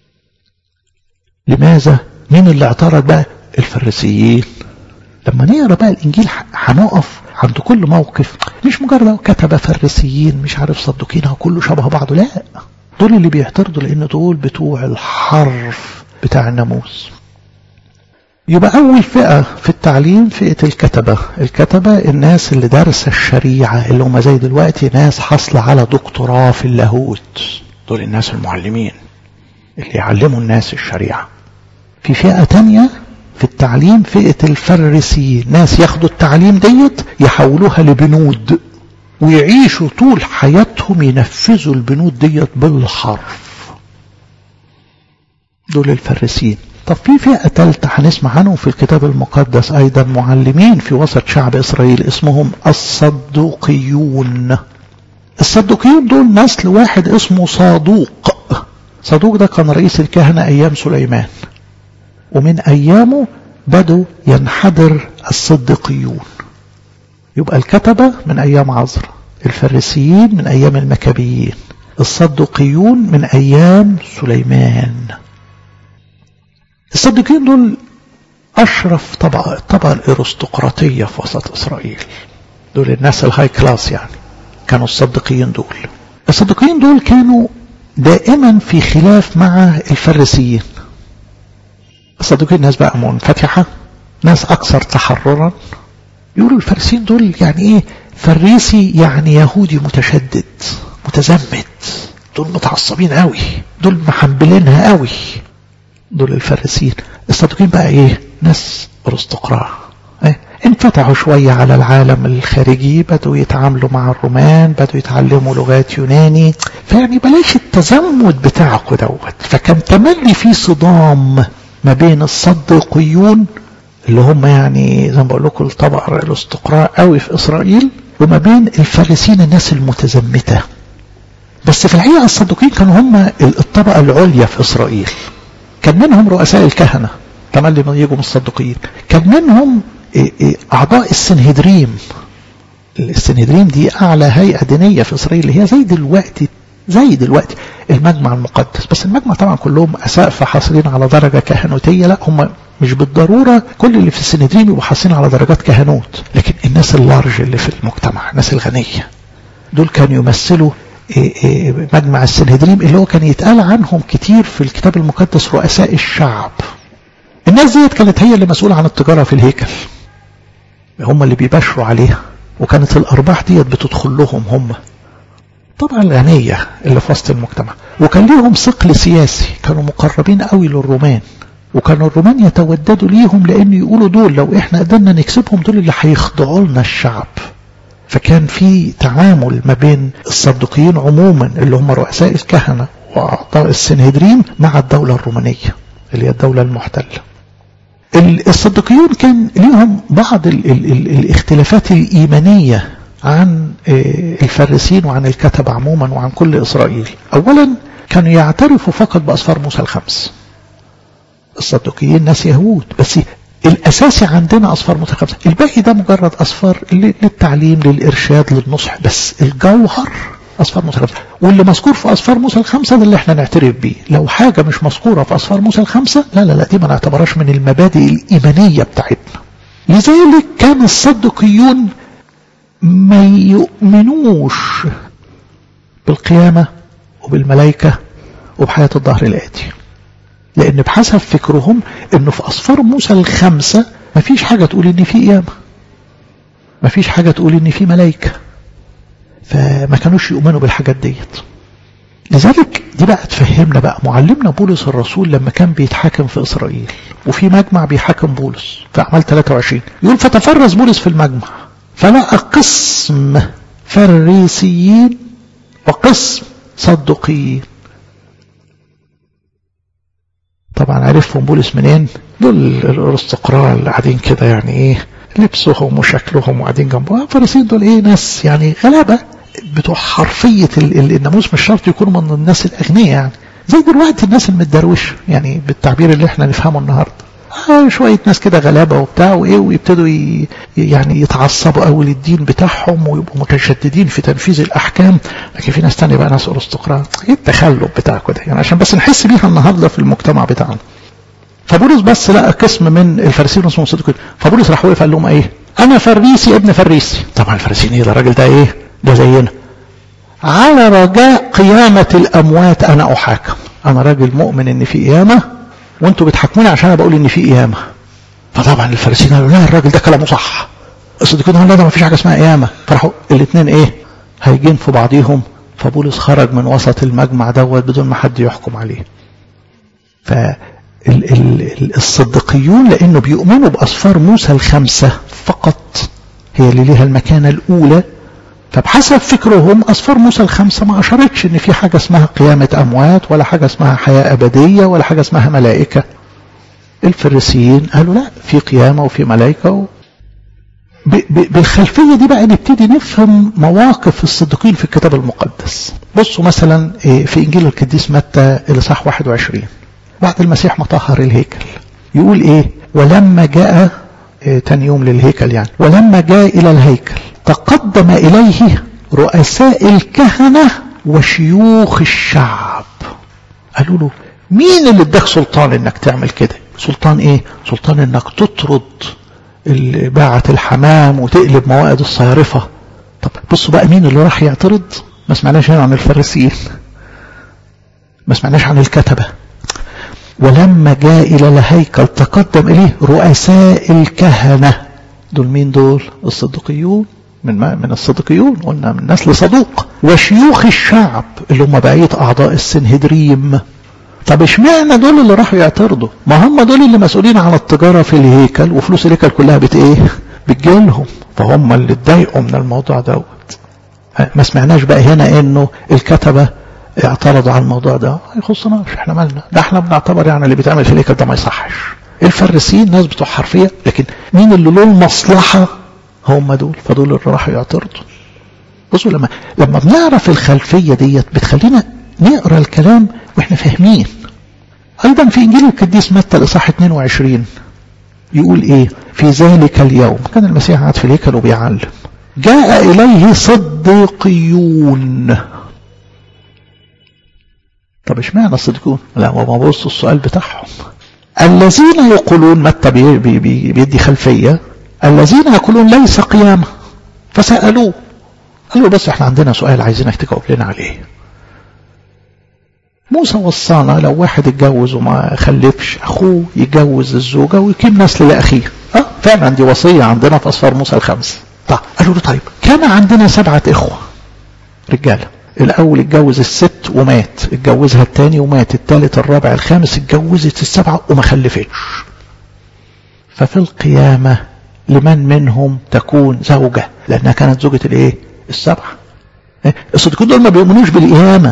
لماذا مين اللي اعترض بقى الفريسيين لما نقرا بقى الانجيل هنقف عند كل موقف مش مجرد كتب فريسيين مش عارف صدقينها كله شبه بعضه لا دول اللي بيعترضوا لان دول بتوع الحرف بتاع الناموس يبقى أول فئة في التعليم فئة الكتبة الكتبة الناس اللي دارسة الشريعة اللي هم زي دلوقتي ناس حاصلة على دكتوراه في اللاهوت دول الناس المعلمين اللي يعلموا الناس الشريعة في فئة تانية في التعليم فئة الفريسيين ناس ياخدوا التعليم ديت يحولوها لبنود ويعيشوا طول حياتهم ينفذوا البنود ديت بالحرف دول الفريسيين طب في فئة ثالثة هنسمع عنهم في الكتاب المقدس أيضا معلمين في وسط شعب إسرائيل اسمهم الصدوقيون الصدوقيون دول نسل واحد اسمه صادوق صادوق ده كان رئيس الكهنة أيام سليمان ومن أيامه بدوا ينحدر الصديقيون يبقى الكتبة من أيام عزر الفريسيين من أيام المكابيين الصدقيون من أيام سليمان الصديقين دول أشرف طبقة الطبقة الأرستقراطية في وسط إسرائيل دول الناس الهاي كلاس يعني كانوا الصديقين دول الصديقين دول كانوا دائما في خلاف مع الفريسيين الصديقين ناس بقى منفتحة ناس أكثر تحررا يقولوا الفارسيين دول يعني إيه فريسي يعني يهودي متشدد متزمت دول متعصبين قوي دول محنبلينها قوي دول الفارسيين الصديقين بقى ايه ناس ارستقراء ايه انفتحوا شوية على العالم الخارجي بدوا يتعاملوا مع الرومان بدوا يتعلموا لغات يوناني فيعني بلاش التزمت بتاعكم دوت فكان تملي في صدام ما بين الصديقيون اللي هم يعني زي ما بقول لكم الطبقة الاستقراء قوي في إسرائيل وما بين الفارسيين الناس المتزمتة بس في الحقيقة الصدوقين كانوا هم الطبقة العليا في إسرائيل كان منهم رؤساء الكهنة تملي ما يجوا من الصدوقيين كان منهم أعضاء السنهدريم السنهدريم دي أعلى هيئة دينية في إسرائيل اللي هي زي دلوقتي زي دلوقتي المجمع المقدس بس المجمع طبعا كلهم أسقف حاصلين على درجة كهنوتية لا هم مش بالضرورة كل اللي في السنهدريم يبقوا حاصلين على درجات كهنوت لكن الناس اللارج اللي في المجتمع الناس الغنية دول كانوا يمثلوا مجمع السنهدريم اللي هو كان يتقال عنهم كتير في الكتاب المقدس رؤساء الشعب الناس ديت كانت هي اللي مسؤولة عن التجارة في الهيكل هم اللي بيباشروا عليها وكانت الأرباح ديت بتدخل لهم هم طبعا الغنية اللي في وسط المجتمع وكان ليهم ثقل سياسي كانوا مقربين قوي للرومان وكانوا الرومان يتوددوا ليهم لأن يقولوا دول لو احنا قدرنا نكسبهم دول اللي هيخضعوا لنا الشعب فكان في تعامل ما بين الصدقيين عموما اللي هم رؤساء الكهنة وأعضاء السنهدرين مع الدولة الرومانية اللي هي الدولة المحتلة الصدقيون كان ليهم بعض ال ال ال الاختلافات الإيمانية عن الفارسين وعن الكتب عموما وعن كل إسرائيل أولا كانوا يعترفوا فقط بأسفار موسى الخمس الصدقيين ناس يهود بس الأساسي عندنا أصفار موسى الخمسة الباقي ده مجرد أصفار للتعليم للإرشاد للنصح بس الجوهر أصفار موسى الخمسة واللي مذكور في أصفار موسى الخمسة ده اللي احنا نعترف بيه لو حاجة مش مذكورة في أصفار موسى الخمسة لا لا لا دي ما نعتبرهاش من المبادئ الإيمانية بتاعتنا لذلك كان الصدقيون ما يؤمنوش بالقيامة وبالملائكة وبحياة الظهر الآتي لأن بحسب فكرهم أنه في أصفار موسى الخمسة ما فيش حاجة تقول أن في قيامة ما فيش حاجة تقول أن في ملائكة فما كانوش يؤمنوا بالحاجات ديت لذلك دي بقى تفهمنا بقى معلمنا بولس الرسول لما كان بيتحاكم في إسرائيل وفي مجمع بيحاكم بولس في أعمال 23 يقول فتفرز بولس في المجمع فلقى قسم فريسيين وقسم صدقيين طبعا عرفهم بولس منين دول الارستقراء اللي قاعدين كده يعني ايه لبسهم وشكلهم وقاعدين جنبهم الفريسيين دول ايه ناس يعني غلابه بتوع حرفيه الناموس مش شرط يكونوا من الناس الاغنياء يعني زي دلوقتي الناس المتدروشه يعني بالتعبير اللي احنا نفهمه النهارده آه شويه ناس كده غلابه وبتاع وايه ويبتدوا ي... يعني يتعصبوا قوي للدين بتاعهم ويبقوا متشددين في تنفيذ الاحكام لكن في ناس تانية بقى ناس ارستقراء ايه التخلف بتاعكم ده يعني عشان بس نحس بيها النهارده في المجتمع بتاعنا فبولس بس لقى قسم من الفارسيين اسمهم صديقين فبولس راح وقف قال لهم ايه انا فريسي ابن فريسي طبعا الفارسيين ايه ده الراجل ده ايه ده زينا على رجاء قيامة الأموات أنا أحاكم أنا راجل مؤمن إن في قيامة وأنتوا بتحاكموني عشان أنا بقول إن في قيامة فطبعا الفارسيين قالوا لا الراجل ده كلامه صح الصديقين قالوا لا ده ما فيش حاجه اسمها قيامه فراحوا الاثنين ايه هيجين في بعضيهم فبولس خرج من وسط المجمع دوت بدون ما حد يحكم عليه فالصديقيون لانه بيؤمنوا باسفار موسى الخمسه فقط هي اللي ليها المكانه الاولى فبحسب فكرهم أسفار موسى الخمسة ما أشارتش إن في حاجة اسمها قيامة أموات ولا حاجة اسمها حياة أبدية ولا حاجة اسمها ملائكة الفريسيين قالوا لا في قيامة وفي ملائكة و... ب... ب... بالخلفية دي بقى نبتدي نفهم مواقف الصديقين في الكتاب المقدس بصوا مثلا في إنجيل القديس متى الإصحاح 21 بعد المسيح مطهر الهيكل يقول إيه ولما جاء إيه تاني يوم للهيكل يعني ولما جاء إلى الهيكل تقدم إليه رؤساء الكهنة وشيوخ الشعب قالوا له مين اللي اداك سلطان انك تعمل كده سلطان ايه سلطان انك تطرد باعة الحمام وتقلب موائد الصيارفة طب بصوا بقى مين اللي راح يعترض ما سمعناش هنا عن الفريسيين ما سمعناش عن الكتبة ولما جاء إلى الهيكل تقدم إليه رؤساء الكهنة دول مين دول الصديقيون من من الصديقيون قلنا من نسل صدوق وشيوخ الشعب اللي هم بقية أعضاء السنهدريم طب اشمعنى دول اللي راحوا يعترضوا ما هم دول اللي مسؤولين عن التجارة في الهيكل وفلوس الهيكل كلها بت ايه بتجيلهم فهم اللي اتضايقوا من الموضوع دوت ما سمعناش بقى هنا انه الكتبة اعترضوا على الموضوع ده ما يخصناش احنا مالنا ده احنا بنعتبر يعني اللي بيتعمل في الهيكل ده ما يصحش الفريسيين ناس بتوع حرفية لكن مين اللي له المصلحة هم دول فدول اللي راحوا يعترضوا بصوا لما لما بنعرف الخلفية ديت بتخلينا نقرا الكلام واحنا فاهمين ايضا في انجيل القديس متى الاصحاح 22 يقول ايه في ذلك اليوم كان المسيح قاعد في الهيكل وبيعلم جاء اليه صديقيون طب اشمعنى الصديقون لا ما بصوا السؤال بتاعهم الذين يقولون متى بي بي بي بيدي خلفيه الذين يقولون ليس قيامه فسالوه قالوا بس احنا عندنا سؤال عايزينك تجاوب لنا عليه موسى وصانا لو واحد اتجوز وما خلفش اخوه يتجوز الزوجه ويقيم نسل لاخيه اه فعلا دي وصيه عندنا في اسفار موسى الخمس طيب قالوا له طيب كان عندنا سبعه اخوه رجاله الاول اتجوز الست ومات اتجوزها الثاني ومات الثالث الرابع الخامس اتجوزت السبعه وما خلفتش ففي القيامه لمن منهم تكون زوجه لانها كانت زوجه الايه السبعه الصديقين دول ما بيؤمنوش بالقيامه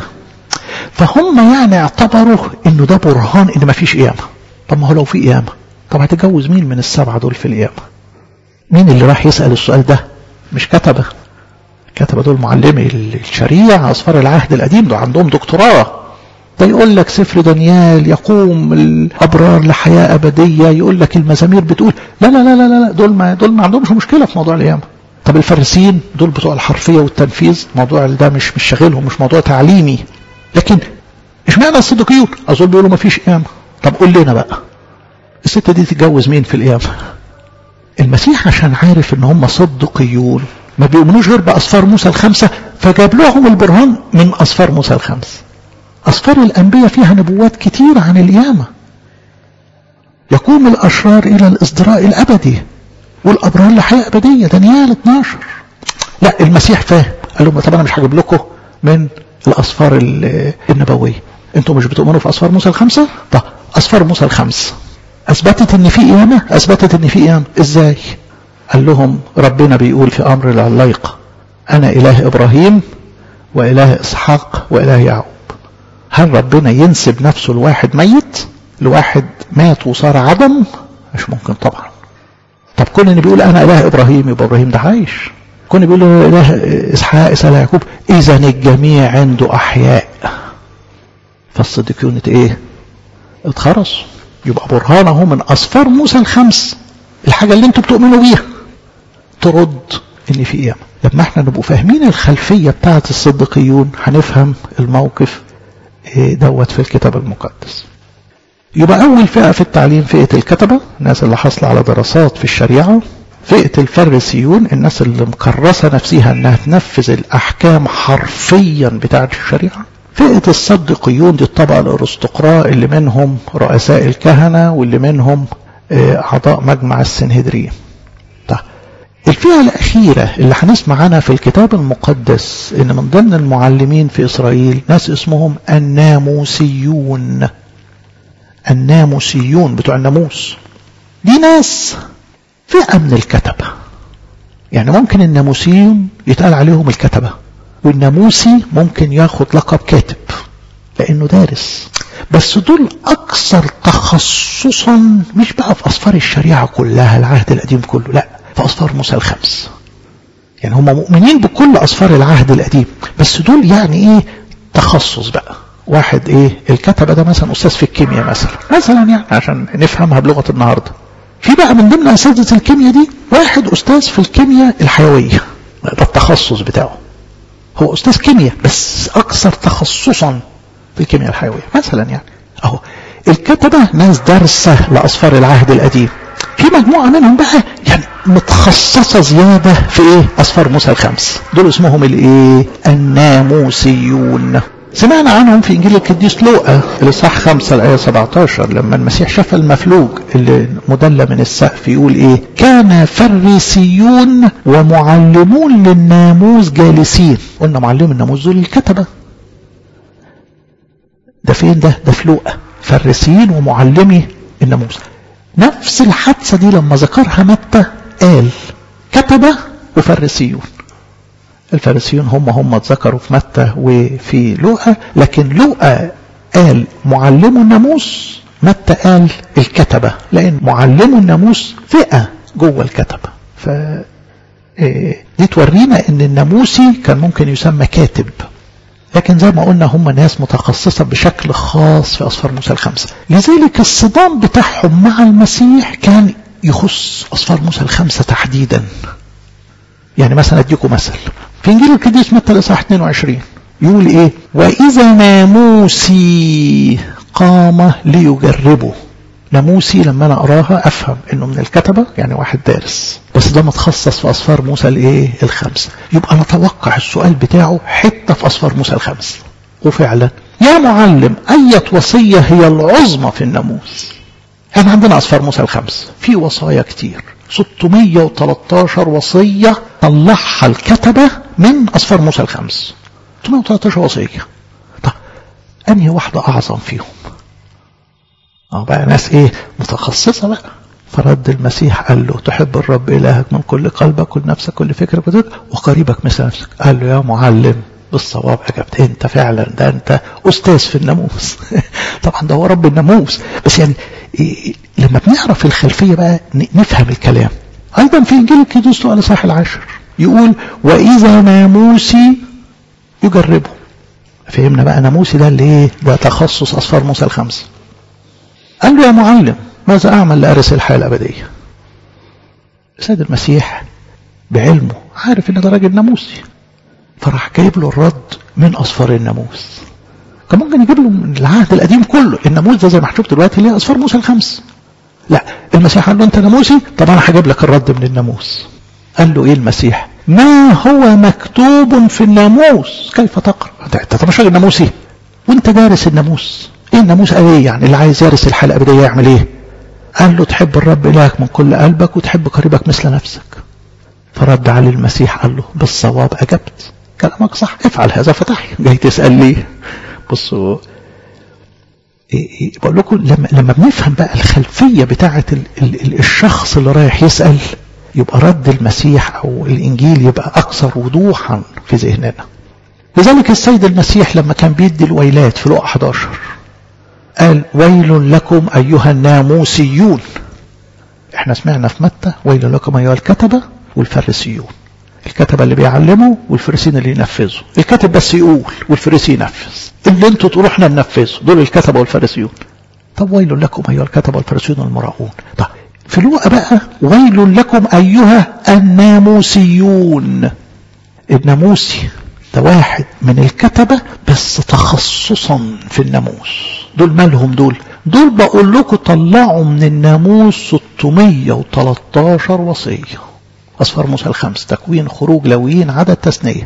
فهم يعني اعتبروا انه ده برهان ان ما فيش قيامه طب ما هو لو في قيامه طب هتتجوز مين من السبعه دول في القيامه مين اللي راح يسال السؤال ده مش كتبه كتبه دول معلمي الشريعه اصفار العهد القديم دول عندهم دكتوراه ده يقول لك سفر دانيال يقوم الابرار لحياه ابديه يقول لك المزامير بتقول لا لا لا لا لا دول ما دول ما عندهمش مشكله في موضوع القيامه طب الفارسيين دول بتوع الحرفيه والتنفيذ موضوع ده مش مش شاغلهم مش موضوع تعليمي لكن اشمعنى الصديقيون اظن بيقولوا ما فيش قيامه طب قول لنا بقى الست دي تتجوز مين في القيامه المسيح عشان عارف ان هم صدقيون ما بيؤمنوش غير باسفار موسى الخمسه فجاب لهم البرهان من اسفار موسى الخمس اسفار الانبياء فيها نبوات كتير عن القيامه يقوم الاشرار الى الازدراء الابدي والابرار لحياه ابديه دانيال 12 لا المسيح فاهم قال لهم طب انا مش هجيب لكم من الأسفار النبوية انتوا مش بتؤمنوا في أسفار موسى الخمسة طب أسفار موسى الخمس أثبتت إن في قيامة أثبتت إن في قيامة إزاي قال لهم ربنا بيقول في أمر العلايقة أنا إله إبراهيم وإله إسحاق وإله يعقوب هل ربنا ينسب نفسه لواحد ميت لواحد مات وصار عدم مش ممكن طبعا طب كون ان بيقول انا اله ابراهيم يبقى ابراهيم ده عايش كون بيقول اله اسحاق اسال يعقوب اذا الجميع عنده احياء فالصديقيون ايه اتخرصوا يبقى برهانه من اسفار موسى الخمس الحاجه اللي انتوا بتؤمنوا بيها ترد ان في قيامه لما احنا نبقوا فاهمين الخلفيه بتاعه الصديقيون هنفهم الموقف دوت في الكتاب المقدس يبقى اول فئه في التعليم فئه الكتبه الناس اللي حاصله على دراسات في الشريعه فئة الفريسيون الناس اللي مكرسة نفسها انها تنفذ الاحكام حرفيا بتاعة الشريعة فئة الصدقيون دي الطبقة الارستقراء اللي منهم رؤساء الكهنة واللي منهم أعضاء مجمع السنهدرين طيب الفئة الأخيرة اللي هنسمع عنها في الكتاب المقدس إن من ضمن المعلمين في إسرائيل ناس اسمهم الناموسيون الناموسيون بتوع الناموس دي ناس فئة من الكتبة يعني ممكن الناموسيون يتقال عليهم الكتبة والناموسي ممكن ياخد لقب كاتب لأنه دارس بس دول أكثر تخصصا مش بقى في أسفار الشريعة كلها العهد القديم كله لا في أسفار موسى الخمس يعني هم مؤمنين بكل أسفار العهد القديم بس دول يعني إيه تخصص بقى واحد إيه الكتبة ده مثلا أستاذ في الكيمياء مثلا مثلا يعني عشان نفهمها بلغة النهاردة في بقى من ضمن أساتذة الكيمياء دي واحد أستاذ في الكيمياء الحيوية ده التخصص بتاعه هو أستاذ كيمياء بس أكثر تخصصا في الكيمياء الحيوية مثلا يعني أهو الكتبة ناس دارسة لأسفار العهد القديم في مجموعة منهم بقى يعني متخصصة زيادة في ايه أسفار موسى الخمس دول اسمهم الايه الناموسيون سمعنا عنهم في انجيل القديس لوقا الاصحاح 5 الايه 17 لما المسيح شاف المفلوج اللي مدلى من السقف يقول ايه كان فريسيون ومعلمون للناموس جالسين قلنا معلم الناموس دول الكتبه ده فين ده ده في لوقا فريسيين ومعلمي الناموس نفس الحادثة دي لما ذكرها متى قال كتبة وفريسيون الفريسيون هم هم اتذكروا في متى وفي لوقا لكن لوقا قال معلم الناموس متى قال الكتبة لأن معلم الناموس فئة جوه الكتبة ف دي تورينا ان الناموسي كان ممكن يسمى كاتب لكن زي ما قلنا هم ناس متخصصة بشكل خاص في أسفار موسى الخمسة لذلك الصدام بتاعهم مع المسيح كان يخص أسفار موسى الخمسة تحديدا يعني مثلا أديكم مثل في إنجيل القديس متى الإصحاح 22 يقول إيه وإذا ناموسي قام ليجربه ناموسي لما أنا أقراها أفهم إنه من الكتبة يعني واحد دارس بس ده متخصص في أسفار موسى الإيه الخمسة يبقى نتوقع السؤال بتاعه حتة في أسفار موسى الخمسة وفعلا يا معلم أية وصية هي العظمى في الناموس احنا عندنا أسفار موسى الخمس في وصايا كتير 613 وصية طلعها الكتبة من أسفار موسى الخمس 613 وصية طب أنهي واحدة أعظم فيهم اه بقى ناس ايه متخصصة بقى فرد المسيح قال له تحب الرب إلهك من كل قلبك كل نفسك كل فكرك وقريبك مثل نفسك قال له يا معلم بالصواب أجبت انت فعلا ده انت أستاذ في الناموس طبعا ده هو رب الناموس بس يعني إيه لما بنعرف الخلفية بقى نفهم الكلام أيضا في إنجيل القديس على صح العشر يقول وإذا ناموسي يجربه فهمنا بقى ناموسي ده اللي ايه ده تخصص أسفار موسى الخمسة قال له يا معلم ماذا أعمل لأرث الحياة الأبدية السيد المسيح بعلمه عارف ان ده راجل ناموسي فراح جايب له الرد من أسفار الناموس كان ممكن يجيب له من العهد القديم كله الناموس ده زي ما هنشوف دلوقتي ليه أسفار موسى الخمس لا المسيح قال له أنت ناموسي طب أنا هجيب لك الرد من الناموس قال له إيه المسيح ما هو مكتوب في الناموس كيف تقرأ أنت مش راجل ناموسي وأنت دارس الناموس ايه الناموس قال ايه يعني اللي عايز يرث الحياه الابديه يعمل ايه قال له تحب الرب الهك من كل قلبك وتحب قريبك مثل نفسك فرد عليه المسيح قال له بالصواب اجبت كلامك صح افعل هذا فتحي جاي تسال ليه بصوا إيه إيه بقول لكم لما لما بنفهم بقى الخلفيه بتاعه ال ال الشخص اللي رايح يسال يبقى رد المسيح او الانجيل يبقى اكثر وضوحا في ذهننا لذلك السيد المسيح لما كان بيدي الويلات في لقا 11 قال ويل لكم أيها الناموسيون احنا سمعنا في متى ويل لكم أيها الكتبة والفريسيون الكتبة اللي بيعلموا والفريسيين اللي ينفذوا الكاتب بس يقول والفريسي ينفذ اللي انتوا تقولوا احنا ننفذه دول الكتبة والفريسيون طب ويل لكم أيها الكتبة والفريسيون المراؤون طب في الوقت بقى ويل لكم أيها الناموسيون الناموسي ده واحد من الكتبة بس تخصصا في الناموس دول مالهم دول دول بقول لكم طلعوا من الناموس 613 وصية أصفار موسى الخمس تكوين خروج لويين عدد تثنية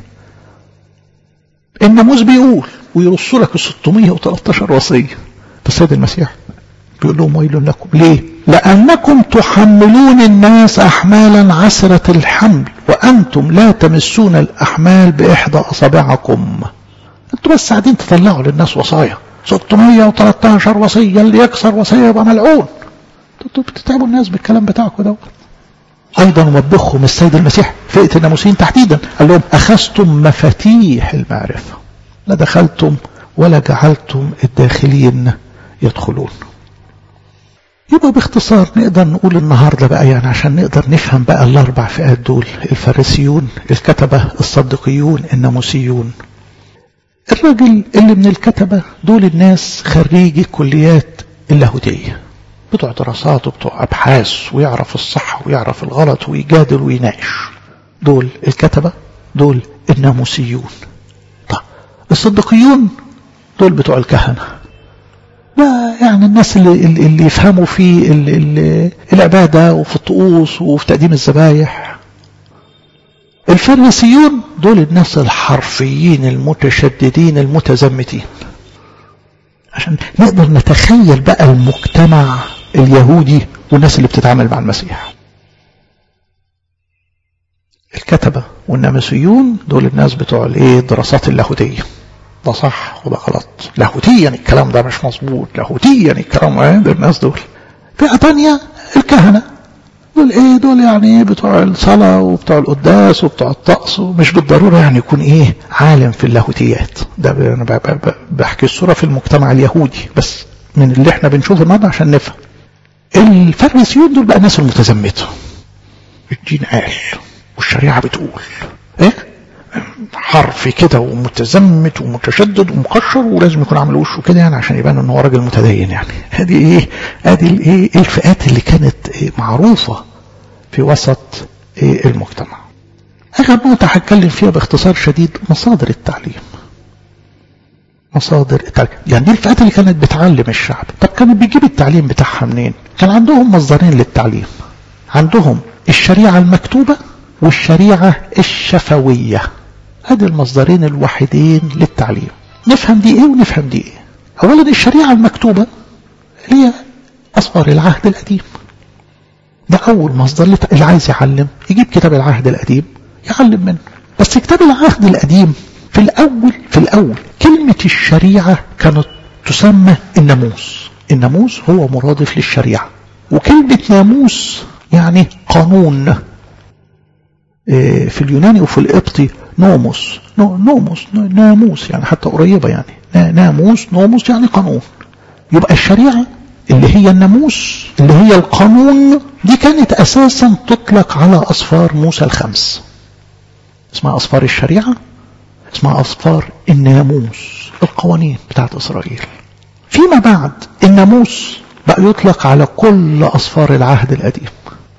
الناموس بيقول ويرصوا لك ال 613 وصية السيد المسيح بيقول لهم ويل لكم ليه لأنكم تحملون الناس أحمالا عسرة الحمل وأنتم لا تمسون الأحمال بإحدى أصابعكم أنتم بس قاعدين تطلعوا للناس وصايا 613 وصية اللي يكسر وصية يبقى ملعون انتوا بتتعبوا الناس بالكلام بتاعكم دوت أيضا وبخهم السيد المسيح فئة الناموسيين تحديدا قال لهم أخذتم مفاتيح المعرفة لا دخلتم ولا جعلتم الداخلين يدخلون يبقى باختصار نقدر نقول النهاردة بقى يعني عشان نقدر نفهم بقى الأربع فئات دول الفارسيون الكتبة الصدقيون الناموسيون الراجل اللي من الكتبة دول الناس خريجي كليات اللاهوتية بتوع دراسات وبتوع أبحاث ويعرف الصح ويعرف الغلط ويجادل ويناقش دول الكتبة دول الناموسيون طب الصدقيون دول بتوع الكهنة لا يعني الناس اللي, اللي يفهموا في العبادة وفي الطقوس وفي تقديم الذبايح الفريسيون دول الناس الحرفيين المتشددين المتزمتين عشان نقدر نتخيل بقى المجتمع اليهودي والناس اللي بتتعامل مع المسيح الكتبة والناموسيون دول الناس بتوع الايه الدراسات اللاهوتيه ده صح وده غلط لاهوتيا الكلام ده مش مظبوط لاهوتيا الكلام ايه ده الناس دول فئة تانية الكهنة دول ايه دول يعني بتوع الصلاة وبتوع القداس وبتوع الطقس ومش بالضرورة يعني يكون ايه عالم في اللاهوتيات ده انا بحكي الصورة في المجتمع اليهودي بس من اللي احنا بنشوفه النهارده عشان نفهم الفريسيون دول بقى الناس المتزمته الدين قال والشريعة بتقول ايه حرفي كده ومتزمت ومتشدد ومكشر ولازم يكون عامل وشه كده يعني عشان يبان ان هو راجل متدين يعني ادي ايه ادي الايه الفئات اللي كانت إيه معروفه في وسط إيه المجتمع اخر نقطه هتكلم فيها باختصار شديد مصادر التعليم مصادر التعليم يعني دي الفئات اللي كانت بتعلم الشعب طب كانت بتجيب التعليم بتاعها منين كان عندهم مصدرين للتعليم عندهم الشريعه المكتوبه والشريعه الشفويه هذه المصدرين الوحيدين للتعليم نفهم دي ايه ونفهم دي ايه اولا الشريعة المكتوبة هي اصغر العهد القديم ده اول مصدر اللي عايز يعلم يجيب كتاب العهد القديم يعلم منه بس كتاب العهد القديم في الاول في الاول كلمة الشريعة كانت تسمى الناموس الناموس هو مرادف للشريعة وكلمة ناموس يعني قانون في اليوناني وفي القبطي نوموس نوموس ناموس يعني حتى قريبة يعني ناموس نوموس يعني قانون يبقى الشريعة اللي هي الناموس اللي هي القانون دي كانت أساسا تطلق على أصفار موسى الخمس اسمها أصفار الشريعة اسمها أصفار الناموس القوانين بتاعت إسرائيل فيما بعد الناموس بقى يطلق على كل أصفار العهد القديم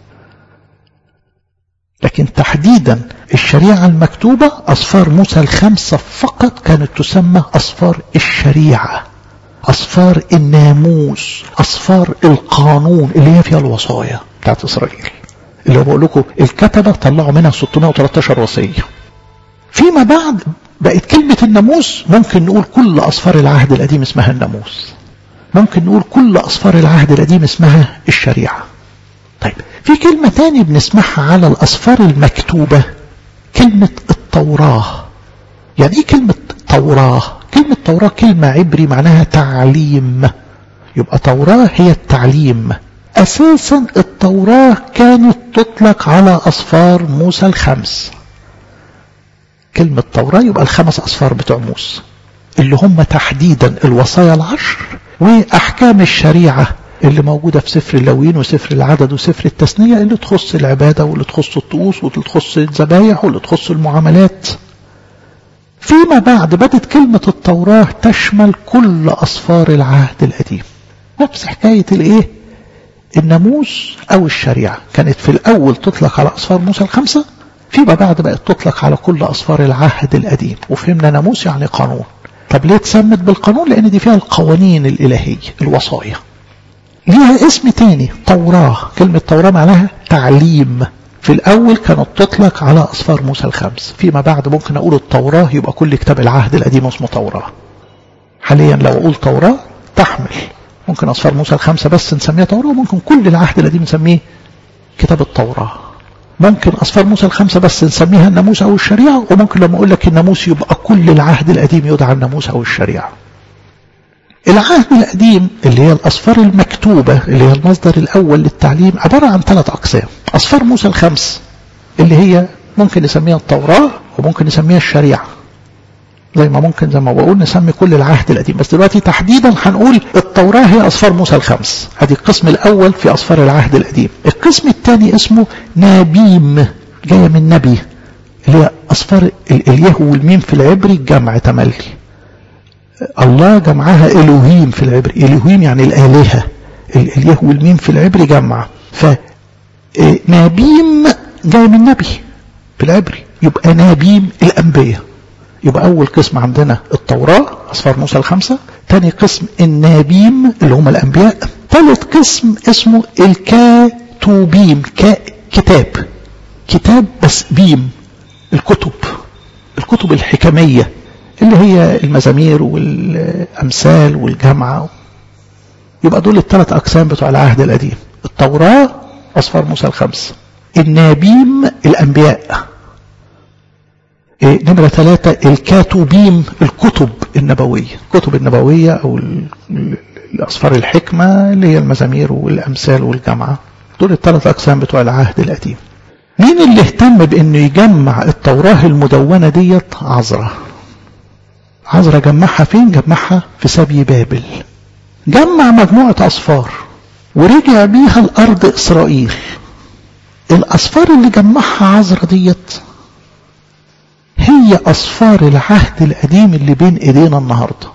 لكن تحديدا الشريعة المكتوبة أصفار موسى الخمسة فقط كانت تسمى أصفار الشريعة أصفار الناموس أصفار القانون اللي هي فيها الوصايا بتاعت إسرائيل اللي بقول لكم الكتبة طلعوا منها 613 وصية فيما بعد بقت كلمة الناموس ممكن نقول كل أصفار العهد القديم اسمها الناموس ممكن نقول كل أصفار العهد القديم اسمها الشريعة طيب في كلمة تاني بنسمعها على الأصفار المكتوبة كلمة التوراة يعني ايه كلمة توراة كلمة توراة كلمة عبري معناها تعليم يبقى توراة هي التعليم أساسا التوراة كانت تطلق على أصفار موسى الخمس كلمة توراة يبقى الخمس أصفار بتوع موسى اللي هم تحديدا الوصايا العشر وأحكام الشريعة اللي موجودة في سفر اللوين وسفر العدد وسفر التثنية اللي تخص العبادة واللي تخص الطقوس واللي تخص الذبايح واللي تخص المعاملات فيما بعد بدت كلمة التوراة تشمل كل أصفار العهد القديم نفس حكاية الايه الناموس أو الشريعة كانت في الأول تطلق على أصفار موسى الخمسة فيما بعد بقت تطلق على كل أصفار العهد القديم وفهمنا ناموس يعني قانون طب ليه تسمت بالقانون لأن دي فيها القوانين الإلهية الوصايا ليها اسم تاني توراة كلمة توراة معناها تعليم في الأول كانت تطلق على أصفار موسى الخمس فيما بعد ممكن أقول التوراة يبقى كل كتاب العهد القديم اسمه توراة حاليا لو أقول توراة تحمل ممكن أصفار موسى الخمسة بس نسميها توراة وممكن كل العهد القديم نسميه كتاب التوراة ممكن أصفار موسى الخمسة بس نسميها الناموس أو الشريعة وممكن لما أقول لك الناموس يبقى كل العهد القديم يدعى الناموس أو الشريعة العهد القديم اللي هي الأصفار المكتوبة اللي هي المصدر الأول للتعليم عبارة عن ثلاث أقسام أصفار موسى الخمس اللي هي ممكن نسميها التوراة وممكن نسميها الشريعة زي ما ممكن زي ما بقول نسمي كل العهد القديم بس دلوقتي تحديدا هنقول التوراة هي أصفار موسى الخمس ادي القسم الأول في أصفار العهد القديم القسم الثاني اسمه نابيم جاية من نبي اللي هي أصفار اليه والميم في العبري جمع تملي الله جمعها إلوهيم في العبري إلوهيم يعني الآلهة اليه والميم في العبري جمع فنابيم جاي من نبي في العبري يبقى نابيم الأنبياء يبقى أول قسم عندنا التوراة أصفار موسى الخمسة تاني قسم النابيم اللي هم الأنبياء ثالث قسم اسمه الكاتوبيم كتاب كتاب بس بيم الكتب الكتب الحكمية اللي هي المزامير والأمثال والجامعة يبقى دول الثلاث أقسام بتوع العهد القديم التوراة أصفار موسى الخمسة النابيم الأنبياء إيه نمرة ثلاثة الكاتوبيم الكتب النبوية الكتب النبوية أو الأصفار الحكمة اللي هي المزامير والأمثال والجامعة دول الثلاث أقسام بتوع العهد القديم مين اللي اهتم بأنه يجمع التوراة المدونة ديت عذرة عذرة جمعها فين جمعها في سبي بابل جمع مجموعة أصفار ورجع بيها الأرض إسرائيل الأصفار اللي جمعها عذرة ديت هي أصفار العهد القديم اللي بين إيدينا النهاردة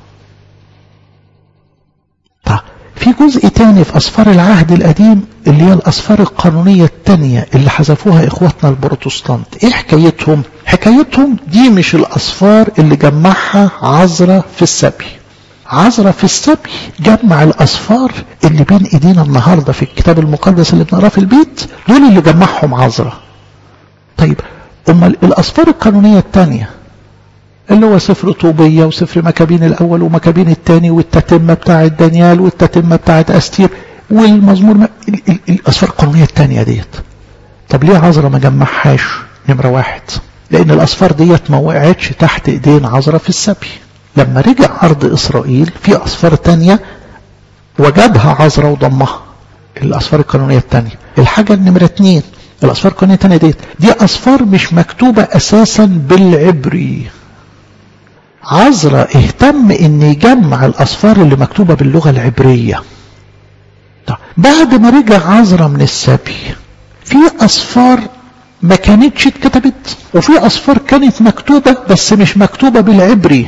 طيب في جزء تاني في أصفار العهد القديم اللي هي الأصفار القانونية التانية اللي حذفوها إخواتنا البروتستانت إيه حكايتهم؟ حكايتهم دي مش الأصفار اللي جمعها عذرة في السبي عذرة في السبي جمع الأصفار اللي بين إيدينا النهاردة في الكتاب المقدس اللي بنقراه في البيت دول اللي جمعهم عذرة طيب أمال الأصفار القانونية الثانية اللي هو سفر طوبية وسفر مكابين الأول ومكابين الثاني والتتمة بتاعة دانيال والتتمة بتاعة أستير والمزمور ما الأصفار القانونية الثانية ديت طب ليه عذرة ما جمعهاش نمرة واحد لأن الأصفار ديت ما وقعتش تحت إيدين عذرة في السبي لما رجع أرض إسرائيل في أصفار تانية وجدها عذرة وضمها الأصفار القانونية الثانية الحاجة النمرة اتنين الأصفار القانونية الثانية ديت دي أصفار مش مكتوبة أساسا بالعبري عذرة اهتم ان يجمع الأصفار اللي مكتوبة باللغة العبرية طيب بعد ما رجع عذرة من السبي في أصفار ما كانتش اتكتبت وفي أصفار كانت مكتوبة بس مش مكتوبة بالعبري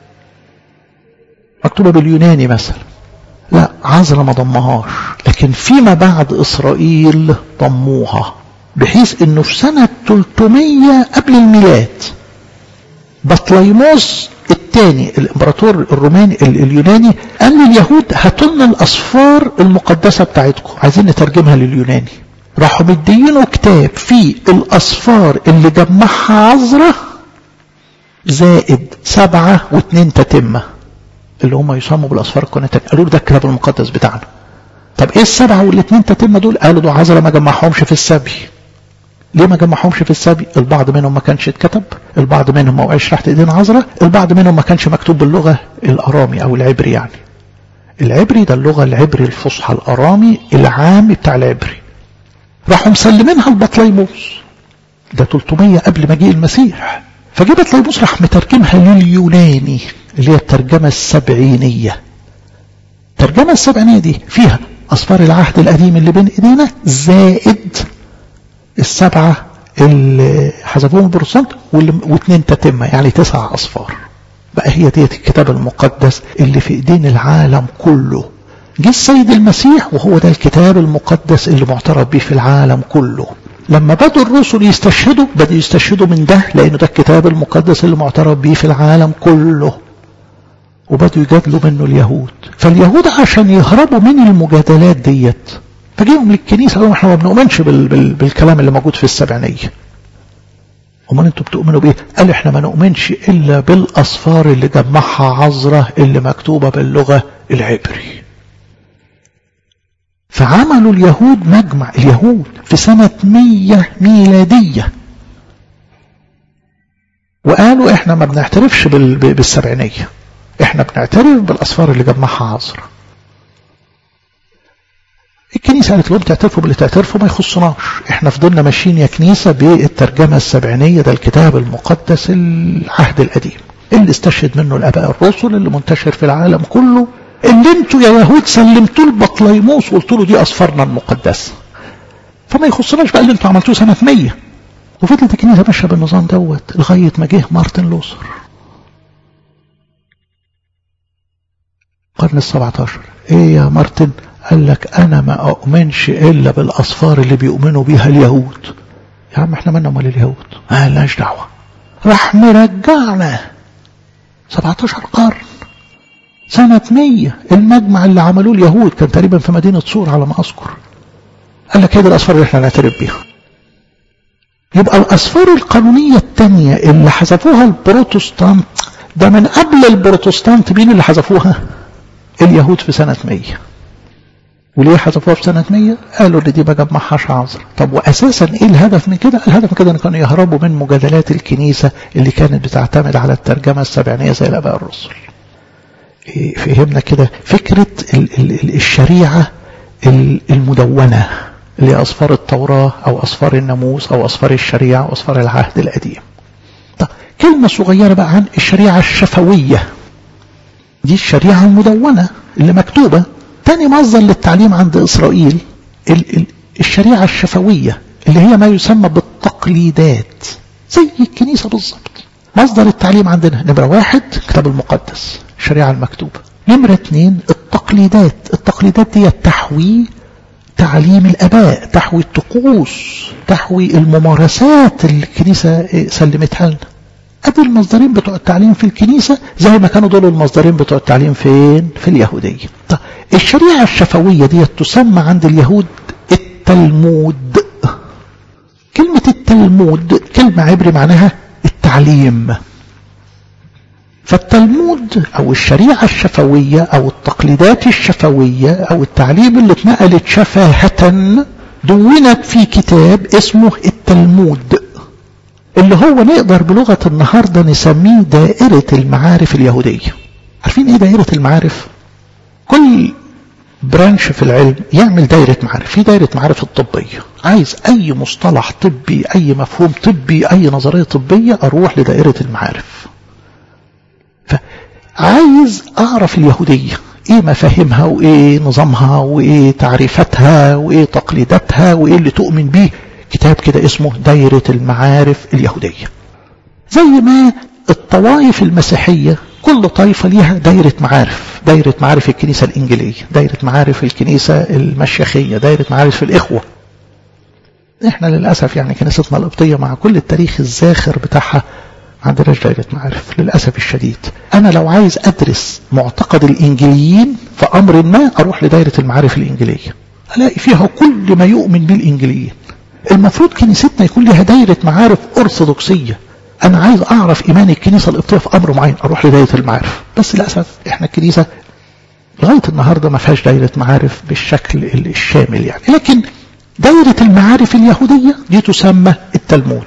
مكتوبة باليوناني مثلا لا عذرة ما ضمهاش لكن فيما بعد إسرائيل ضموها بحيث انه في سنة 300 قبل الميلاد بطليموس الثاني الامبراطور الروماني اليوناني قال لليهود هاتوا لنا الاصفار المقدسة بتاعتكم عايزين نترجمها لليوناني راحوا مدينه كتاب فيه الاصفار اللي جمعها عذرة زائد سبعة واثنين تتمة اللي هم يسموا بالاصفار القانونية قالوا ده الكتاب المقدس بتاعنا طب ايه السبعة والاثنين تتمة دول قالوا ده عذرة ما جمعهمش في السبي ليه ما جمعهمش في السبي البعض منهم ما كانش اتكتب البعض منهم ما وقعش تحت ايدين عذرة البعض منهم ما كانش مكتوب باللغة الارامي او العبري يعني العبري ده اللغة العبري الفصحى الارامي العام بتاع العبري راحوا مسلمينها لبطليموس ده 300 قبل مجيء المسيح فجه بطليموس راح مترجمها لليوناني اللي هي الترجمة السبعينية الترجمة السبعينية دي فيها أصفار العهد القديم اللي بين إيدينا زائد السبعة اللي حذفوهم البروتستانت واثنين تتمة يعني تسع أصفار بقى هي ديت الكتاب المقدس اللي في ايدين العالم كله جه السيد المسيح وهو ده الكتاب المقدس اللي معترف به في العالم كله لما بدوا الرسل يستشهدوا بدوا يستشهدوا من ده لانه ده الكتاب المقدس اللي معترف به في العالم كله وبدوا يجادلوا منه اليهود فاليهود عشان يهربوا من المجادلات ديت فجيهم للكنيسة قالوا احنا ما بنؤمنش بال بال بالكلام اللي موجود في السبعينية امال انتوا بتؤمنوا بايه قال احنا ما نؤمنش الا بالاصفار اللي جمعها عذرة اللي مكتوبة باللغة العبري فعملوا اليهود مجمع اليهود في سنة مية ميلادية وقالوا احنا ما بنعترفش بالسبعينية احنا بنعترف بالأصفار اللي جمعها عصر الكنيسة قالت لهم تعترفوا باللي تعترفوا ما يخصناش احنا فضلنا ماشيين يا كنيسة بالترجمة السبعينية ده الكتاب المقدس العهد القديم اللي استشهد منه الاباء الرسل اللي منتشر في العالم كله اللي انتوا يا يهود سلمتوا البطليموس وقلتوا له دي اصفارنا المقدسه فما يخصناش بقى اللي انتوا عملتوه سنه 100 وفضلت الكنيسه ماشيه بالنظام دوت لغايه ما جه مارتن لوثر القرن ال 17 ايه يا مارتن قال لك انا ما اؤمنش الا بالاصفار اللي بيؤمنوا بيها اليهود يا عم احنا مالنا امال اليهود ما لناش دعوه راح مرجعنا 17 قرن سنة 100 المجمع اللي عملوه اليهود كان تقريبا في مدينة صور على ما أذكر قال لك هي دي الأسفار اللي احنا نعترف بيها يبقى الأسفار القانونية الثانية اللي حذفوها البروتستانت ده من قبل البروتستانت مين اللي حذفوها اليهود في سنة 100 وليه حذفوها في سنة 100 قالوا ان دي ما جمعهاش عذر طب واساسا ايه الهدف من كده الهدف من كده ان كانوا يهربوا من مجادلات الكنيسة اللي كانت بتعتمد على الترجمة السبعينية زي الاباء الرسل إيه فهمنا كده فكرة ال ال الشريعة المدونة اللي هي أصفار التوراة أو أصفار الناموس أو أصفار الشريعة أو أصفار العهد القديم طب كلمة صغيرة بقى عن الشريعة الشفوية دي الشريعة المدونة اللي مكتوبة تاني مصدر للتعليم عند إسرائيل ال ال الشريعة الشفوية اللي هي ما يسمى بالتقليدات زي الكنيسة بالظبط مصدر التعليم عندنا نمرة واحد كتاب المقدس الشريعة المكتوبة نمرة اثنين التقليدات التقليدات دي تحوي تعليم الآباء تحوي الطقوس تحوي الممارسات اللي الكنيسة سلمتها لنا أدي المصدرين بتوع التعليم في الكنيسة زي ما كانوا دول المصدرين بتوع التعليم فين في اليهودية طيب الشريعة الشفوية دي تسمى عند اليهود التلمود كلمة التلمود كلمة عبري معناها التعليم فالتلمود أو الشريعة الشفوية أو التقليدات الشفوية أو التعليم اللي اتنقلت شفاهة دونت في كتاب اسمه التلمود اللي هو نقدر بلغة النهاردة نسميه دائرة المعارف اليهودية عارفين ايه دائرة المعارف كل برانش في العلم يعمل دائرة معارف في دائرة معارف الطبية عايز اي مصطلح طبي اي مفهوم طبي اي نظرية طبية اروح لدائرة المعارف فعايز اعرف اليهودية ايه مفاهيمها وايه نظامها وايه تعريفاتها وايه تقليداتها وايه اللي تؤمن بيه كتاب كده اسمه دايرة المعارف اليهودية زي ما الطوائف المسيحية كل طائفة ليها دايرة معارف دايرة معارف الكنيسة الإنجيلية دايرة معارف الكنيسة المشيخية دايرة معارف الإخوة احنا للأسف يعني كنيستنا القبطية مع كل التاريخ الزاخر بتاعها ما عندناش دايرة معارف للأسف الشديد أنا لو عايز أدرس معتقد الإنجيليين في أمر ما أروح لدايرة المعارف الإنجيلية ألاقي فيها كل ما يؤمن به الإنجيليين المفروض كنيستنا يكون لها دايرة معارف أرثوذكسية أنا عايز أعرف إيمان الكنيسة القبطية في أمر معين أروح لدايرة المعارف بس للأسف إحنا الكنيسة لغاية النهاردة ما فيهاش دايرة معارف بالشكل الشامل يعني لكن دايرة المعارف اليهودية دي تسمى التلمود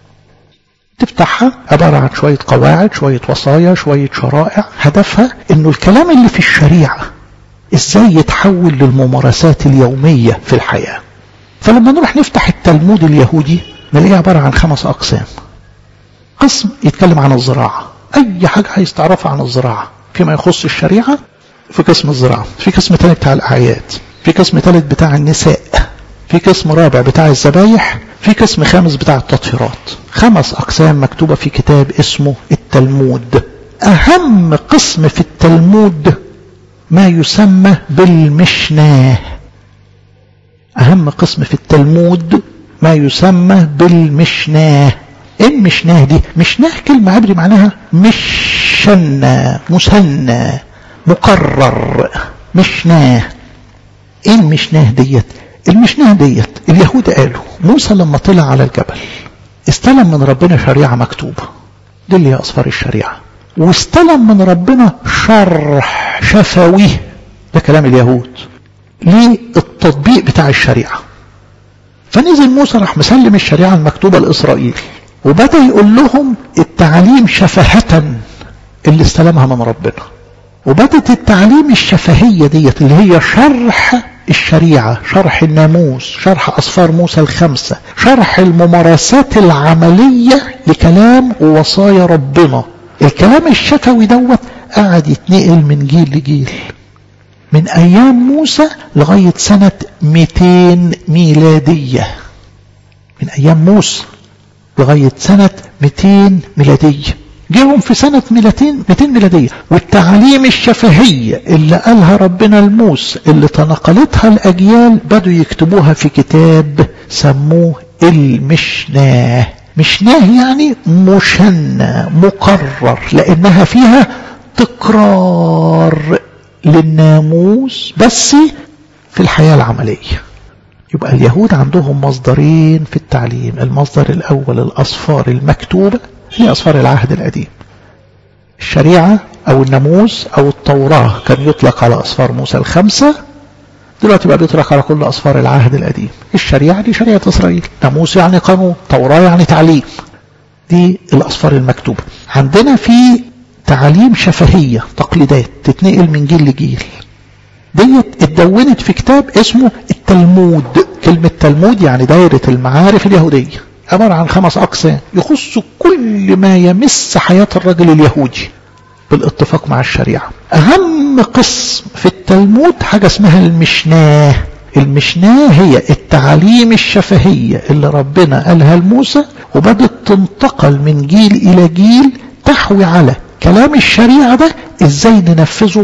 تفتحها عبارة عن شوية قواعد شوية وصايا شوية شرائع هدفها انه الكلام اللي في الشريعة ازاي يتحول للممارسات اليومية في الحياة فلما نروح نفتح التلمود اليهودي نلاقيه عبارة عن خمس أقسام قسم يتكلم عن الزراعة أي حاجة عايز تعرفها عن الزراعة فيما يخص الشريعة في قسم الزراعة في قسم ثالث بتاع الأعياد في قسم ثالث بتاع النساء في قسم رابع بتاع الذبايح في قسم خامس بتاع التطهيرات خمس أقسام مكتوبة في كتاب اسمه التلمود أهم قسم في التلمود ما يسمى بالمشناه أهم قسم في التلمود ما يسمى بالمشناه ايه المشناه دي مشناه كلمة عبري معناها مشنى مثنى مقرر مشناه ايه المشناه ديت المشناه ديت اليهود قالوا موسى لما طلع على الجبل استلم من ربنا شريعة مكتوبة دي اللي هي أصفار الشريعة واستلم من ربنا شرح شفوي ده كلام اليهود للتطبيق بتاع الشريعة فنزل موسى راح مسلم الشريعة المكتوبة لإسرائيل وبدأ يقول لهم التعليم شفهة اللي استلمها من ربنا وبدت التعليم الشفهية ديت اللي هي شرح الشريعة شرح الناموس شرح أصفار موسى الخمسة شرح الممارسات العملية لكلام ووصايا ربنا الكلام الشفوي دوت قعد يتنقل من جيل لجيل من أيام موسى لغاية سنة 200 ميلادية من أيام موسى لغاية سنة 200 ميلادية جيهم في سنة 200 200 ميلادية والتعاليم الشفهية اللي قالها ربنا لموسى اللي تنقلتها الأجيال بدوا يكتبوها في كتاب سموه المشناه مشناه يعني مشنى مقرر لأنها فيها تكرار للناموس بس في الحياة العملية يبقى اليهود عندهم مصدرين في التعليم المصدر الأول الأصفار المكتوبة هي أصفار العهد القديم الشريعة أو الناموس أو التوراة كان يطلق على أصفار موسى الخمسة دلوقتي بقى بيطلق على كل أصفار العهد القديم الشريعة دي شريعة إسرائيل ناموس يعني قانون توراة يعني تعليم دي الأصفار المكتوبة عندنا في تعاليم شفهية تقليدات تتنقل من جيل لجيل ديت اتدونت في كتاب اسمه التلمود كلمة تلمود يعني دايرة المعارف اليهودية عبارة عن خمس أقسام يخص كل ما يمس حياة الرجل اليهودي بالاتفاق مع الشريعة أهم قسم في التلمود حاجة اسمها المشناه المشناه هي التعاليم الشفهية اللي ربنا قالها لموسى وبدت تنتقل من جيل إلى جيل تحوي على كلام الشريعة ده ازاي ننفذه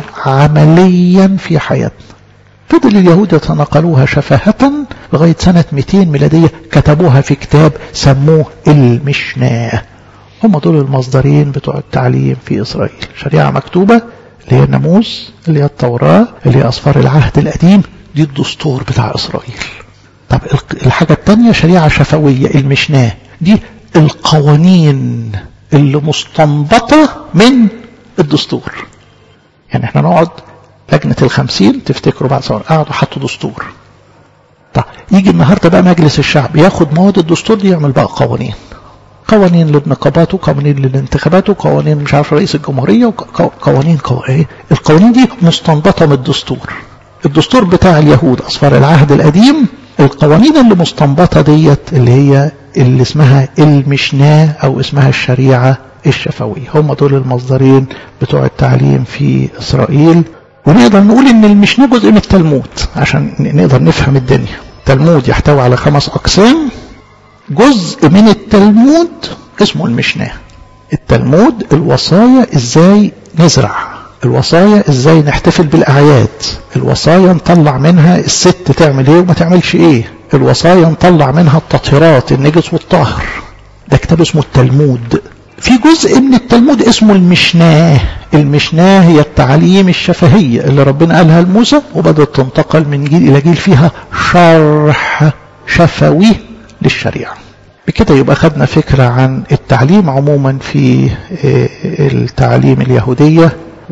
عمليا في حياتنا فضل اليهود يتناقلوها شفاهة لغاية سنة 200 ميلادية كتبوها في كتاب سموه المشناه هم دول المصدرين بتوع التعليم في إسرائيل شريعة مكتوبة اللي هي الناموس اللي هي التوراة اللي هي أصفار العهد القديم دي الدستور بتاع إسرائيل طب الحاجة الثانية شريعة شفوية المشناه دي القوانين اللي مستنبطة من الدستور يعني احنا نقعد لجنة الخمسين تفتكروا بعد صور قعدوا حطوا دستور طيب يجي النهاردة بقى مجلس الشعب ياخد مواد الدستور دي يعمل بقى قوانين قوانين للنقابات وقوانين للانتخابات وقوانين مش عارف رئيس الجمهورية وقوانين قوانين القوانين دي مستنبطة من الدستور الدستور بتاع اليهود أصفار العهد القديم القوانين اللي مستنبطة ديت اللي هي اللي اسمها المشناه أو اسمها الشريعة الشفوية هم دول المصدرين بتوع التعليم في إسرائيل ونقدر نقول ان المشناه جزء من التلمود عشان نقدر نفهم الدنيا التلمود يحتوي على خمس أقسام جزء من التلمود اسمه المشناه التلمود الوصايا ازاي نزرع الوصايا ازاي نحتفل بالاعياد الوصايا نطلع منها الست تعمل ايه وما تعملش ايه الوصايا نطلع منها التطهيرات النجس والطاهر ده كتاب اسمه التلمود في جزء من التلمود اسمه المشناه المشناه هي التعاليم الشفهية اللي ربنا قالها لموسى وبدأت تنتقل من جيل إلى جيل فيها شرح شفوي للشريعة بكده يبقى خدنا فكرة عن التعليم عموما في التعليم اليهودية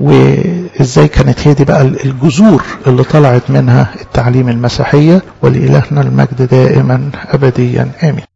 وازاي كانت هي دي بقى الجذور اللي طلعت منها التعليم المسيحية ولإلهنا المجد دائما أبديا آمين